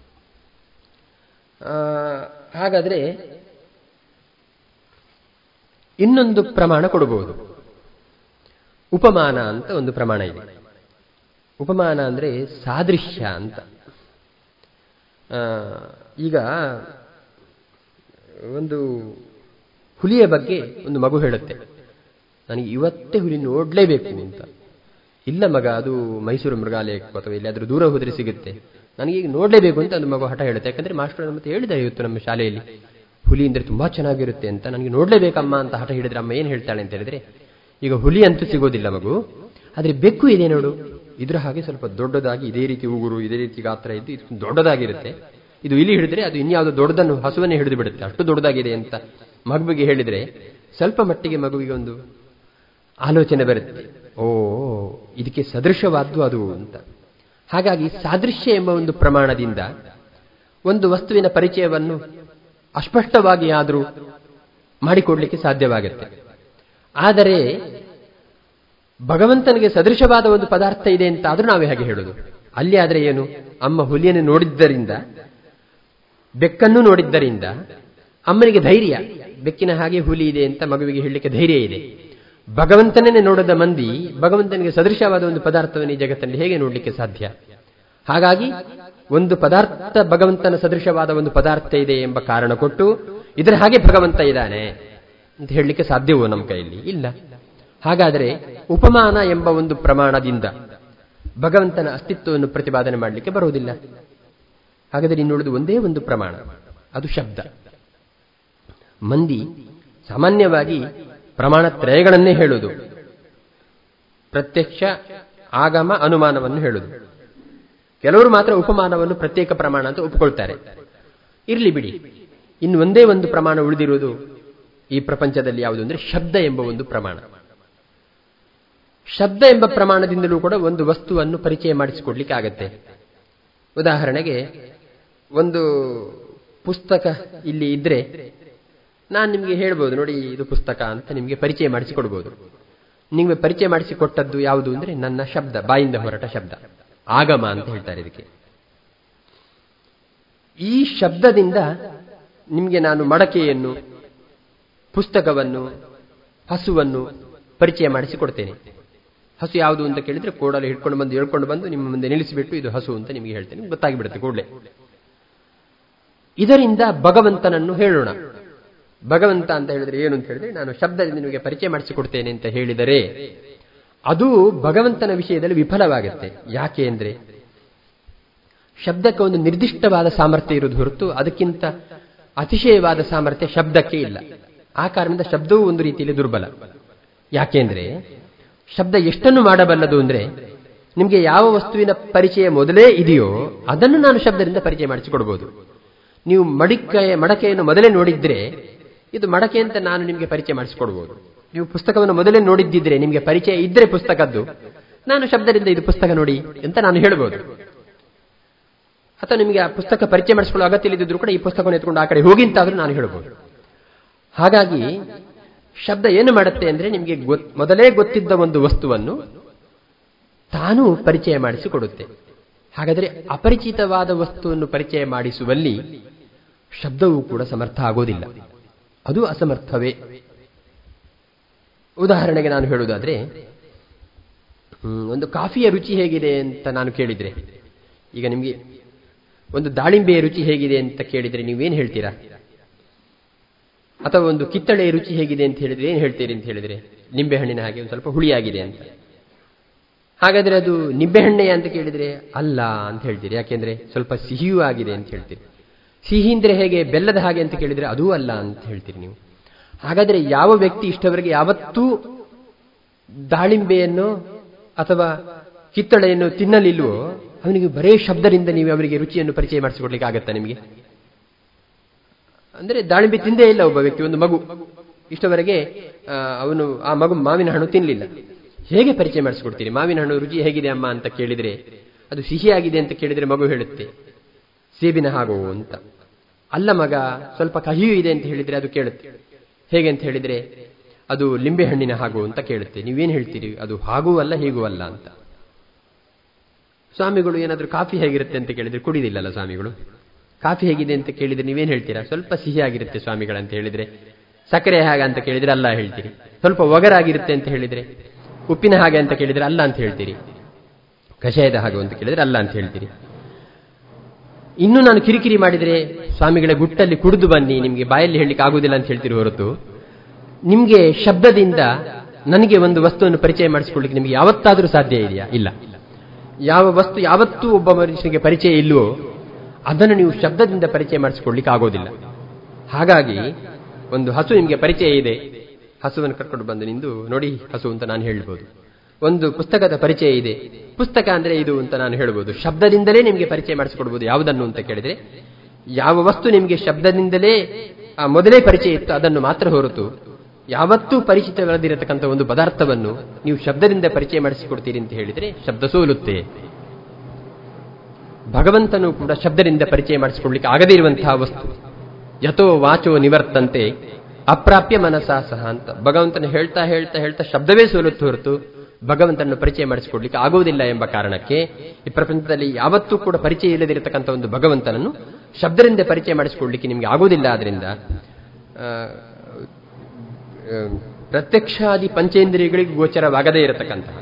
Speaker 1: ಆ, ಹಾಗಾದ್ರೆ ಇನ್ನೊಂದು ಪ್ರಮಾಣ ಕೊಡಬಹುದು ಉಪಮಾನ ಅಂತ ಒಂದು ಪ್ರಮಾಣ ಇದೆ ಉಪಮಾನ ಅಂದ್ರೆ ಸಾದೃಶ್ಯ ಅಂತ ಆ, ಈಗ ಒಂದು ಹುಲಿಯ ಬಗ್ಗೆ ಒಂದು ಮಗು ಹೇಳುತ್ತೆ ನನಗೆ ಇವತ್ತೇ ಹುಲಿ ನೋಡಲೇಬೇಕು ಅಂತ ಇಲ್ಲ ಮಗ ಅದು ಮೈಸೂರು ಮೃಗಾಲಯಕ್ಕೂ ಅಥವಾ ಎಲ್ಲಿಯಾದ್ರೂ ದೂರ ಹೋದರೆ ಸಿಗುತ್ತೆ ನನಗೆ ಈಗ ನೋಡಲೇಬೇಕು ಅಂತ ಒಂದು ಮಗು ಹಠ ಹೇಳುತ್ತೆ ಯಾಕಂದ್ರೆ ಮಾಸ್ಟರ್ ಮತ್ತೆ ಹೇಳಿದ್ದಾರೆ ಇವತ್ತು ನಮ್ಮ ಶಾಲೆಯಲ್ಲಿ ಹುಲಿ ಅಂದ್ರೆ ತುಂಬಾ ಚೆನ್ನಾಗಿರುತ್ತೆ ಅಂತ ನನಗೆ ನೋಡಲೇಬೇಕಮ್ಮ ಅಂತ ಹಠ ಹಿಡಿದ್ರೆ ಅಮ್ಮ ಏನು ಹೇಳ್ತಾಳೆ ಅಂತ ಹೇಳಿದ್ರೆ ಈಗ ಹುಲಿ ಅಂತೂ ಸಿಗೋದಿಲ್ಲ ಮಗು ಆದ್ರೆ ಬೆಕ್ಕು ಇದೆ ನೋಡು ಇದ್ರ ಹಾಗೆ ಸ್ವಲ್ಪ ದೊಡ್ಡದಾಗಿ ಇದೇ ರೀತಿ ಉಗುರು ಇದೇ ರೀತಿ ಗಾತ್ರ ಇದ್ದು ಇದು ದೊಡ್ಡದಾಗಿರುತ್ತೆ ಇದು ಇಲ್ಲಿ ಹಿಡಿದ್ರೆ ಅದು ಇನ್ಯಾವುದೋ ದೊಡ್ಡದನ್ನು ಹಸುವನ್ನೇ ಹಿಡಿದು ಬಿಡುತ್ತೆ ಅಷ್ಟು ದೊಡ್ಡದಾಗಿದೆ ಅಂತ ಮಗುವಿಗೆ ಹೇಳಿದ್ರೆ ಸ್ವಲ್ಪ ಮಟ್ಟಿಗೆ ಮಗುವಿಗೆ ಒಂದು ಆಲೋಚನೆ ಬರುತ್ತೆ ಓ ಇದಕ್ಕೆ ಸದೃಶವಾದ್ದು ಅದು ಅಂತ ಹಾಗಾಗಿ ಸಾದೃಶ್ಯ ಎಂಬ ಒಂದು ಪ್ರಮಾಣದಿಂದ ಒಂದು ವಸ್ತುವಿನ ಪರಿಚಯವನ್ನು ಅಸ್ಪಷ್ಟವಾಗಿ ಆದರೂ ಮಾಡಿಕೊಡ್ಲಿಕ್ಕೆ ಸಾಧ್ಯವಾಗುತ್ತೆ ಆದರೆ ಭಗವಂತನಿಗೆ ಸದೃಶವಾದ ಒಂದು ಪದಾರ್ಥ ಇದೆ ಅಂತ ಆದ್ರೂ ನಾವೇ ಹಾಗೆ ಹೇಳೋದು ಅಲ್ಲಿ ಆದ್ರೆ ಏನು ಅಮ್ಮ ಹುಲಿಯನ್ನು ನೋಡಿದ್ದರಿಂದ ಬೆಕ್ಕನ್ನು ನೋಡಿದ್ದರಿಂದ ಅಮ್ಮನಿಗೆ ಧೈರ್ಯ ಬೆಕ್ಕಿನ ಹಾಗೆ ಹುಲಿ ಇದೆ ಅಂತ ಮಗುವಿಗೆ ಹೇಳಲಿಕ್ಕೆ ಧೈರ್ಯ ಇದೆ ಭಗವಂತನನ್ನೇ ನೋಡದ ಮಂದಿ ಭಗವಂತನಿಗೆ ಸದೃಶವಾದ ಒಂದು ಪದಾರ್ಥವನ್ನು ಈ ಜಗತ್ತಲ್ಲಿ ಹೇಗೆ ನೋಡಲಿಕ್ಕೆ ಸಾಧ್ಯ ಹಾಗಾಗಿ ಒಂದು ಪದಾರ್ಥ ಭಗವಂತನ ಸದೃಶವಾದ ಒಂದು ಪದಾರ್ಥ ಇದೆ ಎಂಬ ಕಾರಣ ಕೊಟ್ಟು ಇದರ ಹಾಗೆ ಭಗವಂತ ಇದ್ದಾನೆ ಅಂತ ಹೇಳಲಿಕ್ಕೆ ಸಾಧ್ಯವೋ ನಮ್ಮ ಕೈಯಲ್ಲಿ ಇಲ್ಲ ಹಾಗಾದರೆ ಉಪಮಾನ ಎಂಬ ಒಂದು ಪ್ರಮಾಣದಿಂದ ಭಗವಂತನ ಅಸ್ತಿತ್ವವನ್ನು ಪ್ರತಿಪಾದನೆ ಮಾಡಲಿಕ್ಕೆ ಬರುವುದಿಲ್ಲ ಹಾಗಾದರೆ ಇನ್ನುಳಿದು ಒಂದೇ ಒಂದು ಪ್ರಮಾಣ ಅದು ಶಬ್ದ ಮಂದಿ ಸಾಮಾನ್ಯವಾಗಿ ಪ್ರಮಾಣ ತ್ರಯಗಳನ್ನೇ ಹೇಳುವುದು ಪ್ರತ್ಯಕ್ಷ ಆಗಮ ಅನುಮಾನವನ್ನು ಹೇಳುವುದು ಕೆಲವರು ಮಾತ್ರ ಉಪಮಾನವನ್ನು ಪ್ರತ್ಯೇಕ ಪ್ರಮಾಣ ಅಂತ ಒಪ್ಪಿಕೊಳ್ತಾರೆ ಇರಲಿ ಬಿಡಿ ಇನ್ನು ಒಂದೇ ಒಂದು ಪ್ರಮಾಣ ಉಳಿದಿರುವುದು ಈ ಪ್ರಪಂಚದಲ್ಲಿ ಯಾವುದು ಅಂದರೆ ಶಬ್ದ ಎಂಬ ಒಂದು ಪ್ರಮಾಣ ಶಬ್ದ ಎಂಬ ಪ್ರಮಾಣದಿಂದಲೂ ಕೂಡ ಒಂದು ವಸ್ತುವನ್ನು ಪರಿಚಯ ಮಾಡಿಸಿಕೊಡ್ಲಿಕ್ಕೆ ಆಗತ್ತೆ ಉದಾಹರಣೆಗೆ ಒಂದು ಪುಸ್ತಕ ಇಲ್ಲಿ ಇದ್ರೆ ನಾನು ನಿಮಗೆ ಹೇಳ್ಬೋದು ನೋಡಿ ಇದು ಪುಸ್ತಕ ಅಂತ ನಿಮಗೆ ಪರಿಚಯ ಮಾಡಿಸಿಕೊಡ್ಬೋದು ನಿಮಗೆ ಪರಿಚಯ ಮಾಡಿಸಿಕೊಟ್ಟದ್ದು ಯಾವುದು ಅಂದ್ರೆ ನನ್ನ ಶಬ್ದ ಬಾಯಿಂದ ಹೊರಟ ಶಬ್ದ ಆಗಮ ಅಂತ ಹೇಳ್ತಾರೆ ಇದಕ್ಕೆ ಈ ಶಬ್ದದಿಂದ ನಿಮಗೆ ನಾನು ಮಡಕೆಯನ್ನು ಪುಸ್ತಕವನ್ನು ಹಸುವನ್ನು ಪರಿಚಯ ಮಾಡಿಸಿಕೊಡ್ತೇನೆ ಹಸು ಯಾವುದು ಅಂತ ಕೇಳಿದ್ರೆ ಕೋಡಲ್ಲಿ ಹಿಡ್ಕೊಂಡು ಬಂದು ಹೇಳ್ಕೊಂಡು ಬಂದು ನಿಮ್ಮ ಮುಂದೆ ನಿಲ್ಲಿಸಿಬಿಟ್ಟು ಇದು ಹಸು ಅಂತ ನಿಮಗೆ ಹೇಳ್ತೇನೆ ಗೊತ್ತಾಗಿಬಿಡುತ್ತೆ ಕೂಡಲೇ ಇದರಿಂದ ಭಗವಂತನನ್ನು ಹೇಳೋಣ ಭಗವಂತ ಅಂತ ಹೇಳಿದ್ರೆ ಏನು ಅಂತ ಹೇಳಿದ್ರೆ ನಾನು ಶಬ್ದದಿಂದ ನಿಮಗೆ ಪರಿಚಯ ಮಾಡಿಸಿಕೊಡ್ತೇನೆ ಅಂತ ಹೇಳಿದರೆ ಅದು ಭಗವಂತನ ವಿಷಯದಲ್ಲಿ ವಿಫಲವಾಗುತ್ತೆ ಯಾಕೆ ಅಂದ್ರೆ ಶಬ್ದಕ್ಕೆ ಒಂದು ನಿರ್ದಿಷ್ಟವಾದ ಸಾಮರ್ಥ್ಯ ಇರುವುದು ಹೊರತು ಅದಕ್ಕಿಂತ ಅತಿಶಯವಾದ ಸಾಮರ್ಥ್ಯ ಶಬ್ದಕ್ಕೆ ಇಲ್ಲ ಆ ಕಾರಣದಿಂದ ಶಬ್ದವೂ ಒಂದು ರೀತಿಯಲ್ಲಿ ದುರ್ಬಲ ಯಾಕೆಂದ್ರೆ ಶಬ್ದ ಎಷ್ಟನ್ನು ಮಾಡಬಲ್ಲದು ಅಂದ್ರೆ ನಿಮಗೆ ಯಾವ ವಸ್ತುವಿನ ಪರಿಚಯ ಮೊದಲೇ ಇದೆಯೋ ಅದನ್ನು ನಾನು ಶಬ್ದದಿಂದ ಪರಿಚಯ ಮಾಡಿಸಿಕೊಡ್ಬೋದು ನೀವು ಮಡಿಕೆಯ ಮಡಕೆಯನ್ನು ಮೊದಲೇ ನೋಡಿದ್ರೆ ಇದು ಮಡಕೆ ಅಂತ ನಾನು ನಿಮಗೆ ಪರಿಚಯ ಮಾಡಿಸಿಕೊಡ್ಬೋದು ನೀವು ಪುಸ್ತಕವನ್ನು ಮೊದಲೇ ನೋಡಿದ್ದಿದ್ರೆ ನಿಮಗೆ ಪರಿಚಯ ಇದ್ರೆ ಪುಸ್ತಕದ್ದು ನಾನು ಶಬ್ದದಿಂದ ಇದು ಪುಸ್ತಕ ನೋಡಿ ಅಂತ ನಾನು ಹೇಳ್ಬೋದು ಅಥವಾ ನಿಮಗೆ ಆ ಪುಸ್ತಕ ಪರಿಚಯ ಮಾಡಿಸಿಕೊಳ್ಳೋ ಅಗತ್ಯ ಇಲ್ಲದಿದ್ರು ಕೂಡ ಈ ಪುಸ್ತಕವನ್ನು ಎತ್ಕೊಂಡು ಆ ಕಡೆ ಹೋಗಿ ಅಂತಾದ್ರೂ ನಾನು ಹೇಳ್ಬೋದು ಹಾಗಾಗಿ ಶಬ್ದ ಏನು ಮಾಡುತ್ತೆ ಅಂದ್ರೆ ನಿಮಗೆ ಮೊದಲೇ ಗೊತ್ತಿದ್ದ ಒಂದು ವಸ್ತುವನ್ನು ತಾನು ಪರಿಚಯ ಮಾಡಿಸಿಕೊಡುತ್ತೆ ಹಾಗಾದರೆ ಅಪರಿಚಿತವಾದ ವಸ್ತುವನ್ನು ಪರಿಚಯ ಮಾಡಿಸುವಲ್ಲಿ ಶಬ್ದವೂ ಕೂಡ ಸಮರ್ಥ ಆಗೋದಿಲ್ಲ ಅದು ಅಸಮರ್ಥವೇ ಉದಾಹರಣೆಗೆ ನಾನು ಹೇಳುವುದಾದ್ರೆ ಒಂದು ಕಾಫಿಯ ರುಚಿ ಹೇಗಿದೆ ಅಂತ ನಾನು ಕೇಳಿದ್ರೆ ಈಗ ನಿಮಗೆ ಒಂದು ದಾಳಿಂಬೆಯ ರುಚಿ ಹೇಗಿದೆ ಅಂತ ಕೇಳಿದ್ರೆ ನೀವೇನು ಹೇಳ್ತೀರಾ ಅಥವಾ ಒಂದು ಕಿತ್ತಳೆಯ ರುಚಿ ಹೇಗಿದೆ ಅಂತ ಹೇಳಿದ್ರೆ ಏನು ಹೇಳ್ತೀರಿ ಅಂತ ಹೇಳಿದ್ರೆ ನಿಂಬೆಹಣ್ಣಿನ ಹಾಗೆ ಒಂದು ಸ್ವಲ್ಪ ಹುಳಿಯಾಗಿದೆ ಅಂತ ಹಾಗಾದ್ರೆ ಅದು ನಿಂಬೆಹಣ್ಣೆಯ ಅಂತ ಕೇಳಿದ್ರೆ ಅಲ್ಲ ಅಂತ ಹೇಳ್ತೀರಿ ಯಾಕೆಂದ್ರೆ ಸ್ವಲ್ಪ ಸಿಹಿಯೂ ಆಗಿದೆ ಅಂತ ಹೇಳ್ತೀರಿ ಸಿಹಿ ಅಂದ್ರೆ ಹೇಗೆ ಬೆಲ್ಲದ ಹಾಗೆ ಅಂತ ಕೇಳಿದ್ರೆ ಅದೂ ಅಲ್ಲ ಅಂತ ಹೇಳ್ತೀರಿ ನೀವು ಹಾಗಾದ್ರೆ ಯಾವ ವ್ಯಕ್ತಿ ಇಷ್ಟವರೆಗೆ ಯಾವತ್ತೂ ದಾಳಿಂಬೆಯನ್ನು ಅಥವಾ ಕಿತ್ತಳೆಯನ್ನು ತಿನ್ನಲಿಲ್ವೋ ಅವನಿಗೆ ಬರೇ ಶಬ್ದದಿಂದ ನೀವು ಅವರಿಗೆ ರುಚಿಯನ್ನು ಪರಿಚಯ ಮಾಡಿಸಿಕೊಡ್ಲಿಕ್ಕೆ ಆಗತ್ತಾ ನಿಮಗೆ ಅಂದ್ರೆ ದಾಳಿಂಬೆ ತಿಂದೇ ಇಲ್ಲ ಒಬ್ಬ ವ್ಯಕ್ತಿ ಒಂದು ಮಗು ಇಷ್ಟವರೆಗೆ ಅವನು ಆ ಮಗು ಮಾವಿನ ಹಣ್ಣು ತಿನ್ನಲಿಲ್ಲ ಹೇಗೆ ಪರಿಚಯ ಮಾಡಿಸ್ಕೊಡ್ತೀರಿ ಮಾವಿನ ಹಣ್ಣು ರುಚಿ ಹೇಗಿದೆ ಅಮ್ಮ ಅಂತ ಕೇಳಿದ್ರೆ ಅದು ಸಿಹಿಯಾಗಿದೆ ಅಂತ ಕೇಳಿದ್ರೆ ಮಗು ಹೇಳುತ್ತೆ ಸೇಬಿನ ಹಾಗೂ ಅಂತ ಅಲ್ಲ ಮಗ ಸ್ವಲ್ಪ ಕಹಿಯೂ ಇದೆ ಅಂತ ಹೇಳಿದ್ರೆ ಅದು ಕೇಳುತ್ತೆ ಹೇಗೆ ಅಂತ ಹೇಳಿದ್ರೆ ಅದು ಲಿಂಬೆ ಹಣ್ಣಿನ ಹಾಗೂ ಅಂತ ಕೇಳುತ್ತೆ ನೀವೇನು ಹೇಳ್ತೀರಿ ಅದು ಹಾಗೂ ಅಲ್ಲ ಹೀಗೂ ಅಲ್ಲ ಅಂತ ಸ್ವಾಮಿಗಳು ಏನಾದರೂ ಕಾಫಿ ಹೇಗಿರುತ್ತೆ ಅಂತ ಕೇಳಿದ್ರೆ ಕುಡಿದಿಲ್ಲಲ್ಲ ಸ್ವಾಮಿಗಳು ಕಾಫಿ ಹೇಗಿದೆ ಅಂತ ಕೇಳಿದ್ರೆ ನೀವೇನು ಹೇಳ್ತೀರಾ ಸ್ವಲ್ಪ ಸಿಹಿಯಾಗಿರುತ್ತೆ ಸ್ವಾಮಿಗಳಂತ ಹೇಳಿದ್ರೆ ಸಕ್ಕರೆ ಹಾಗೆ ಅಂತ ಕೇಳಿದ್ರೆ ಅಲ್ಲ ಹೇಳ್ತೀರಿ ಸ್ವಲ್ಪ ಒಗರಾಗಿರುತ್ತೆ ಅಂತ ಹೇಳಿದ್ರೆ ಉಪ್ಪಿನ ಹಾಗೆ ಅಂತ ಕೇಳಿದ್ರೆ ಅಲ್ಲ ಅಂತ ಹೇಳ್ತೀರಿ ಕಷಾಯದ ಹಾಗೆ ಅಂತ ಕೇಳಿದ್ರೆ ಅಲ್ಲ ಅಂತ ಹೇಳ್ತೀರಿ ಇನ್ನು ನಾನು ಕಿರಿಕಿರಿ ಮಾಡಿದರೆ ಸ್ವಾಮಿಗಳ ಗುಟ್ಟಲ್ಲಿ ಕುಡಿದು ಬನ್ನಿ ನಿಮಗೆ ಬಾಯಲ್ಲಿ ಹೇಳಲಿಕ್ಕೆ ಆಗುದಿಲ್ಲ ಅಂತ ಹೇಳ್ತೀರಿ ಹೊರತು ನಿಮಗೆ ಶಬ್ದದಿಂದ ನನಗೆ ಒಂದು ವಸ್ತುವನ್ನು ಪರಿಚಯ ಮಾಡಿಸಿಕೊಳ್ಳಿಕ್ಕೆ ನಿಮಗೆ ಯಾವತ್ತಾದರೂ ಸಾಧ್ಯ ಇದೆಯಾ ಇಲ್ಲ ಯಾವ ವಸ್ತು ಯಾವತ್ತೂ ಒಬ್ಬ ಮನುಷ್ಯನಿಗೆ ಪರಿಚಯ ಇಲ್ವೋ ಅದನ್ನು ನೀವು ಶಬ್ದದಿಂದ ಪರಿಚಯ ಮಾಡಿಸಿಕೊಳ್ಳಿಕ್ಕೆ ಆಗೋದಿಲ್ಲ ಹಾಗಾಗಿ ಒಂದು ಹಸು ನಿಮಗೆ ಪರಿಚಯ ಇದೆ ಹಸುವನ್ನು ಕರ್ಕೊಂಡು ಬಂದು ನಿಂದು ನೋಡಿ ಹಸು ಅಂತ ನಾನು ಹೇಳ್ಬೋದು ಒಂದು ಪುಸ್ತಕದ ಪರಿಚಯ ಇದೆ ಪುಸ್ತಕ ಅಂದ್ರೆ ಇದು ಅಂತ ನಾನು ಹೇಳ್ಬೋದು ಶಬ್ದದಿಂದಲೇ ನಿಮಗೆ ಪರಿಚಯ ಮಾಡಿಸಿಕೊಡ್ಬೋದು ಯಾವುದನ್ನು ಅಂತ ಕೇಳಿದ್ರೆ ಯಾವ ವಸ್ತು ನಿಮಗೆ ಶಬ್ದದಿಂದಲೇ ಆ ಮೊದಲೇ ಪರಿಚಯ ಇತ್ತು ಅದನ್ನು ಮಾತ್ರ ಹೊರತು ಯಾವತ್ತೂ ಪರಿಚಿತವಿಲ್ಲದಿರತಕ್ಕಂಥ ಒಂದು ಪದಾರ್ಥವನ್ನು ನೀವು ಶಬ್ದದಿಂದ ಪರಿಚಯ ಮಾಡಿಸಿಕೊಡ್ತೀರಿ ಅಂತ ಹೇಳಿದ್ರೆ ಶಬ್ದ ಸೋಲುತ್ತೆ ಭಗವಂತನು ಕೂಡ ಶಬ್ದದಿಂದ ಪರಿಚಯ ಮಾಡಿಸಿಕೊಳ್ಳಿಕ್ಕೆ ಆಗದೇ ಇರುವಂತಹ ವಸ್ತು ಯಥೋ ವಾಚೋ ನಿವರ್ತಂತೆ ಅಪ್ರಾಪ್ಯ ಮನಸಾ ಸಹ ಅಂತ ಭಗವಂತನ ಹೇಳ್ತಾ ಹೇಳ್ತಾ ಹೇಳ್ತಾ ಶಬ್ದವೇ ಸೋಲುತ್ತೆ ಹೊರತು ಭಗವಂತನನ್ನು ಪರಿಚಯ ಮಾಡಿಸಿಕೊಡ್ಲಿಕ್ಕೆ ಆಗುವುದಿಲ್ಲ ಎಂಬ ಕಾರಣಕ್ಕೆ ಈ ಪ್ರಪಂಚದಲ್ಲಿ ಯಾವತ್ತೂ ಕೂಡ ಪರಿಚಯ ಇಲ್ಲದಿರತಕ್ಕಂಥ ಒಂದು ಭಗವಂತನನ್ನು ಶಬ್ದದಿಂದ ಪರಿಚಯ ಮಾಡಿಸಿಕೊಳ್ಳಿಕ್ಕೆ ನಿಮಗೆ ಆಗುವುದಿಲ್ಲ ಆದ್ರಿಂದ ಆ, ಆ, ಪ್ರತ್ಯಕ್ಷಾದಿ ಪಂಚೇಂದ್ರಿಯಗಳಿಗೆ ಗೋಚರವಾಗದೇ ಇರತಕ್ಕಂತಹ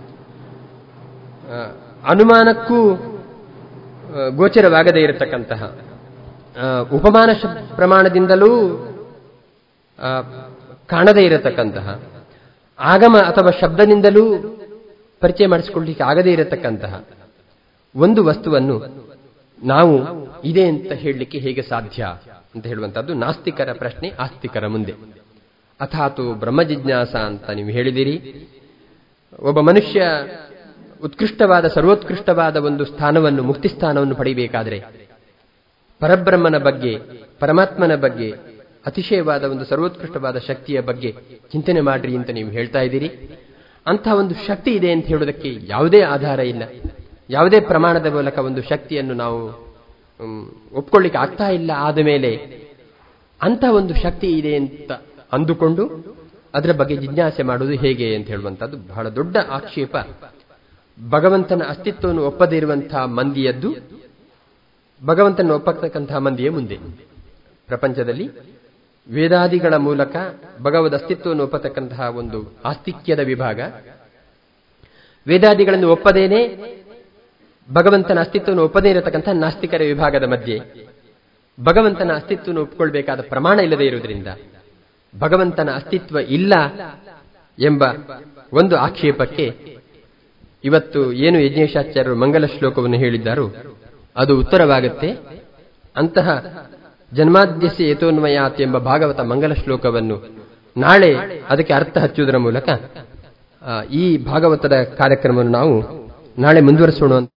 Speaker 1: ಆ, ಅನುಮಾನಕ್ಕೂ ಆ, ಗೋಚರವಾಗದೇ ಇರತಕ್ಕಂತಹ ಆ, ಉಪಮಾನ ಶಬ್- ಪ್ರಮಾಣದಿಂದಲೂ ಆ, ಕಾಣದೇ ಇರತಕ್ಕಂತಹ ಆಗಮ ಅಥವಾ ಶಬ್ದದಿಂದಲೂ ಪರಿಚಯ ಮಾಡಿಸಿಕೊಳ್ಳಿಕ್ಕೆ ಆಗದೇ ಇರತಕ್ಕಂತಹ ಒಂದು ವಸ್ತುವನ್ನು ನಾವು ಇದೆ ಅಂತ ಹೇಳಲಿಕ್ಕೆ ಹೇಗೆ ಸಾಧ್ಯ ಅಂತ ಹೇಳುವಂತಹದ್ದು ನಾಸ್ತಿಕರ ಪ್ರಶ್ನೆ ಆಸ್ತಿಕರ ಮುಂದೆ ಅಥಾತು ಬ್ರಹ್ಮ ಜಿಜ್ಞಾಸ ಅಂತ ನೀವು ಹೇಳಿದಿರಿ ಒಬ್ಬ ಮನುಷ್ಯ ಉತ್ಕೃಷ್ಟವಾದ ಸರ್ವೋತ್ಕೃಷ್ಟವಾದ ಒಂದು ಸ್ಥಾನವನ್ನು ಮುಕ್ತಿ ಸ್ಥಾನವನ್ನು ಪಡೆಯಬೇಕಾದ್ರೆ ಪರಬ್ರಹ್ಮನ ಬಗ್ಗೆ ಪರಮಾತ್ಮನ ಬಗ್ಗೆ ಅತಿಶಯವಾದ ಒಂದು ಸರ್ವೋತ್ಕೃಷ್ಟವಾದ ಶಕ್ತಿಯ ಬಗ್ಗೆ ಚಿಂತನೆ ಮಾಡ್ರಿ ಅಂತ ನೀವು ಹೇಳ್ತಾ ಇದ್ದೀರಿ ಅಂತಹ ಒಂದು ಶಕ್ತಿ ಇದೆ ಅಂತ ಹೇಳೋದಕ್ಕೆ ಯಾವುದೇ ಆಧಾರ ಇಲ್ಲ ಯಾವುದೇ ಪ್ರಮಾಣದ ಮೂಲಕ ಒಂದು ಶಕ್ತಿಯನ್ನು ನಾವು ಹ್ಮ್, ಒಪ್ಕೊಳ್ಳಿಕ್ಕೆ ಆಗ್ತಾ ಇಲ್ಲ ಆದ ಮೇಲೆ ಅಂತಹ ಒಂದು ಶಕ್ತಿ ಇದೆ ಅಂತ ಅಂದುಕೊಂಡು ಅದರ ಬಗ್ಗೆ ಜಿಜ್ಞಾಸೆ ಮಾಡುವುದು ಹೇಗೆ ಅಂತ ಹೇಳುವಂತಹದ್ದು ಬಹಳ ದೊಡ್ಡ ಆಕ್ಷೇಪ ಭಗವಂತನ ಅಸ್ತಿತ್ವವನ್ನು ಒಪ್ಪದೇ ಇರುವಂತಹ ಮಂದಿಯದ್ದು ಭಗವಂತನ ಒಪ್ಪತಕ್ಕಂತಹ ಮಂದಿಯ ಮುಂದೆ ಪ್ರಪಂಚದಲ್ಲಿ ವೇದಾದಿಗಳ ಮೂಲಕ ಭಗವದ್ ಅಸ್ತಿತ್ವವನ್ನು ಒಪ್ಪತಕ್ಕಂತಹ ಒಂದು ಆಸ್ತಿಕ್ಯದ ವಿಭಾಗ ವೇದಾದಿಗಳನ್ನು ಒಪ್ಪದೇನೆ ಭಗವಂತನ ಅಸ್ತಿತ್ವವನ್ನು ಒಪ್ಪದೇ ಇರತಕ್ಕಂತಹ ನಾಸ್ತಿಕರ ವಿಭಾಗದ ಮಧ್ಯೆ ಭಗವಂತನ ಅಸ್ತಿತ್ವವನ್ನು ಒಪ್ಪಿಕೊಳ್ಬೇಕಾದ ಪ್ರಮಾಣ ಇಲ್ಲದೆ ಇರುವುದರಿಂದ ಭಗವಂತನ ಅಸ್ತಿತ್ವ ಇಲ್ಲ ಎಂಬ ಒಂದು ಆಕ್ಷೇಪಕ್ಕೆ ಇವತ್ತು ಏನು ಯಜ್ಞೇಶಾಚಾರ್ಯರು ಮಂಗಲ ಶ್ಲೋಕವನ್ನು ಹೇಳಿದ್ದಾರೋ ಅದು ಉತ್ತರವಾಗುತ್ತೆ ಅಂತಹ ಜನ್ಮಾದ್ಯಸ್ಯ ಯಥೋನ್ಮಯಾತ್ ಎಂಬ ಭಾಗವತ ಮಂಗಲ ಶ್ಲೋಕವನ್ನು ನಾಳೆ ಅದಕ್ಕೆ ಅರ್ಥ ಹಚ್ಚುವುದರ ಮೂಲಕ ಆ, ಈ ಭಾಗವತದ ಕಾರ್ಯಕ್ರಮವನ್ನು ನಾವು ನಾಳೆ ಮುಂದುವರಿಸೋಣ ಅಂತ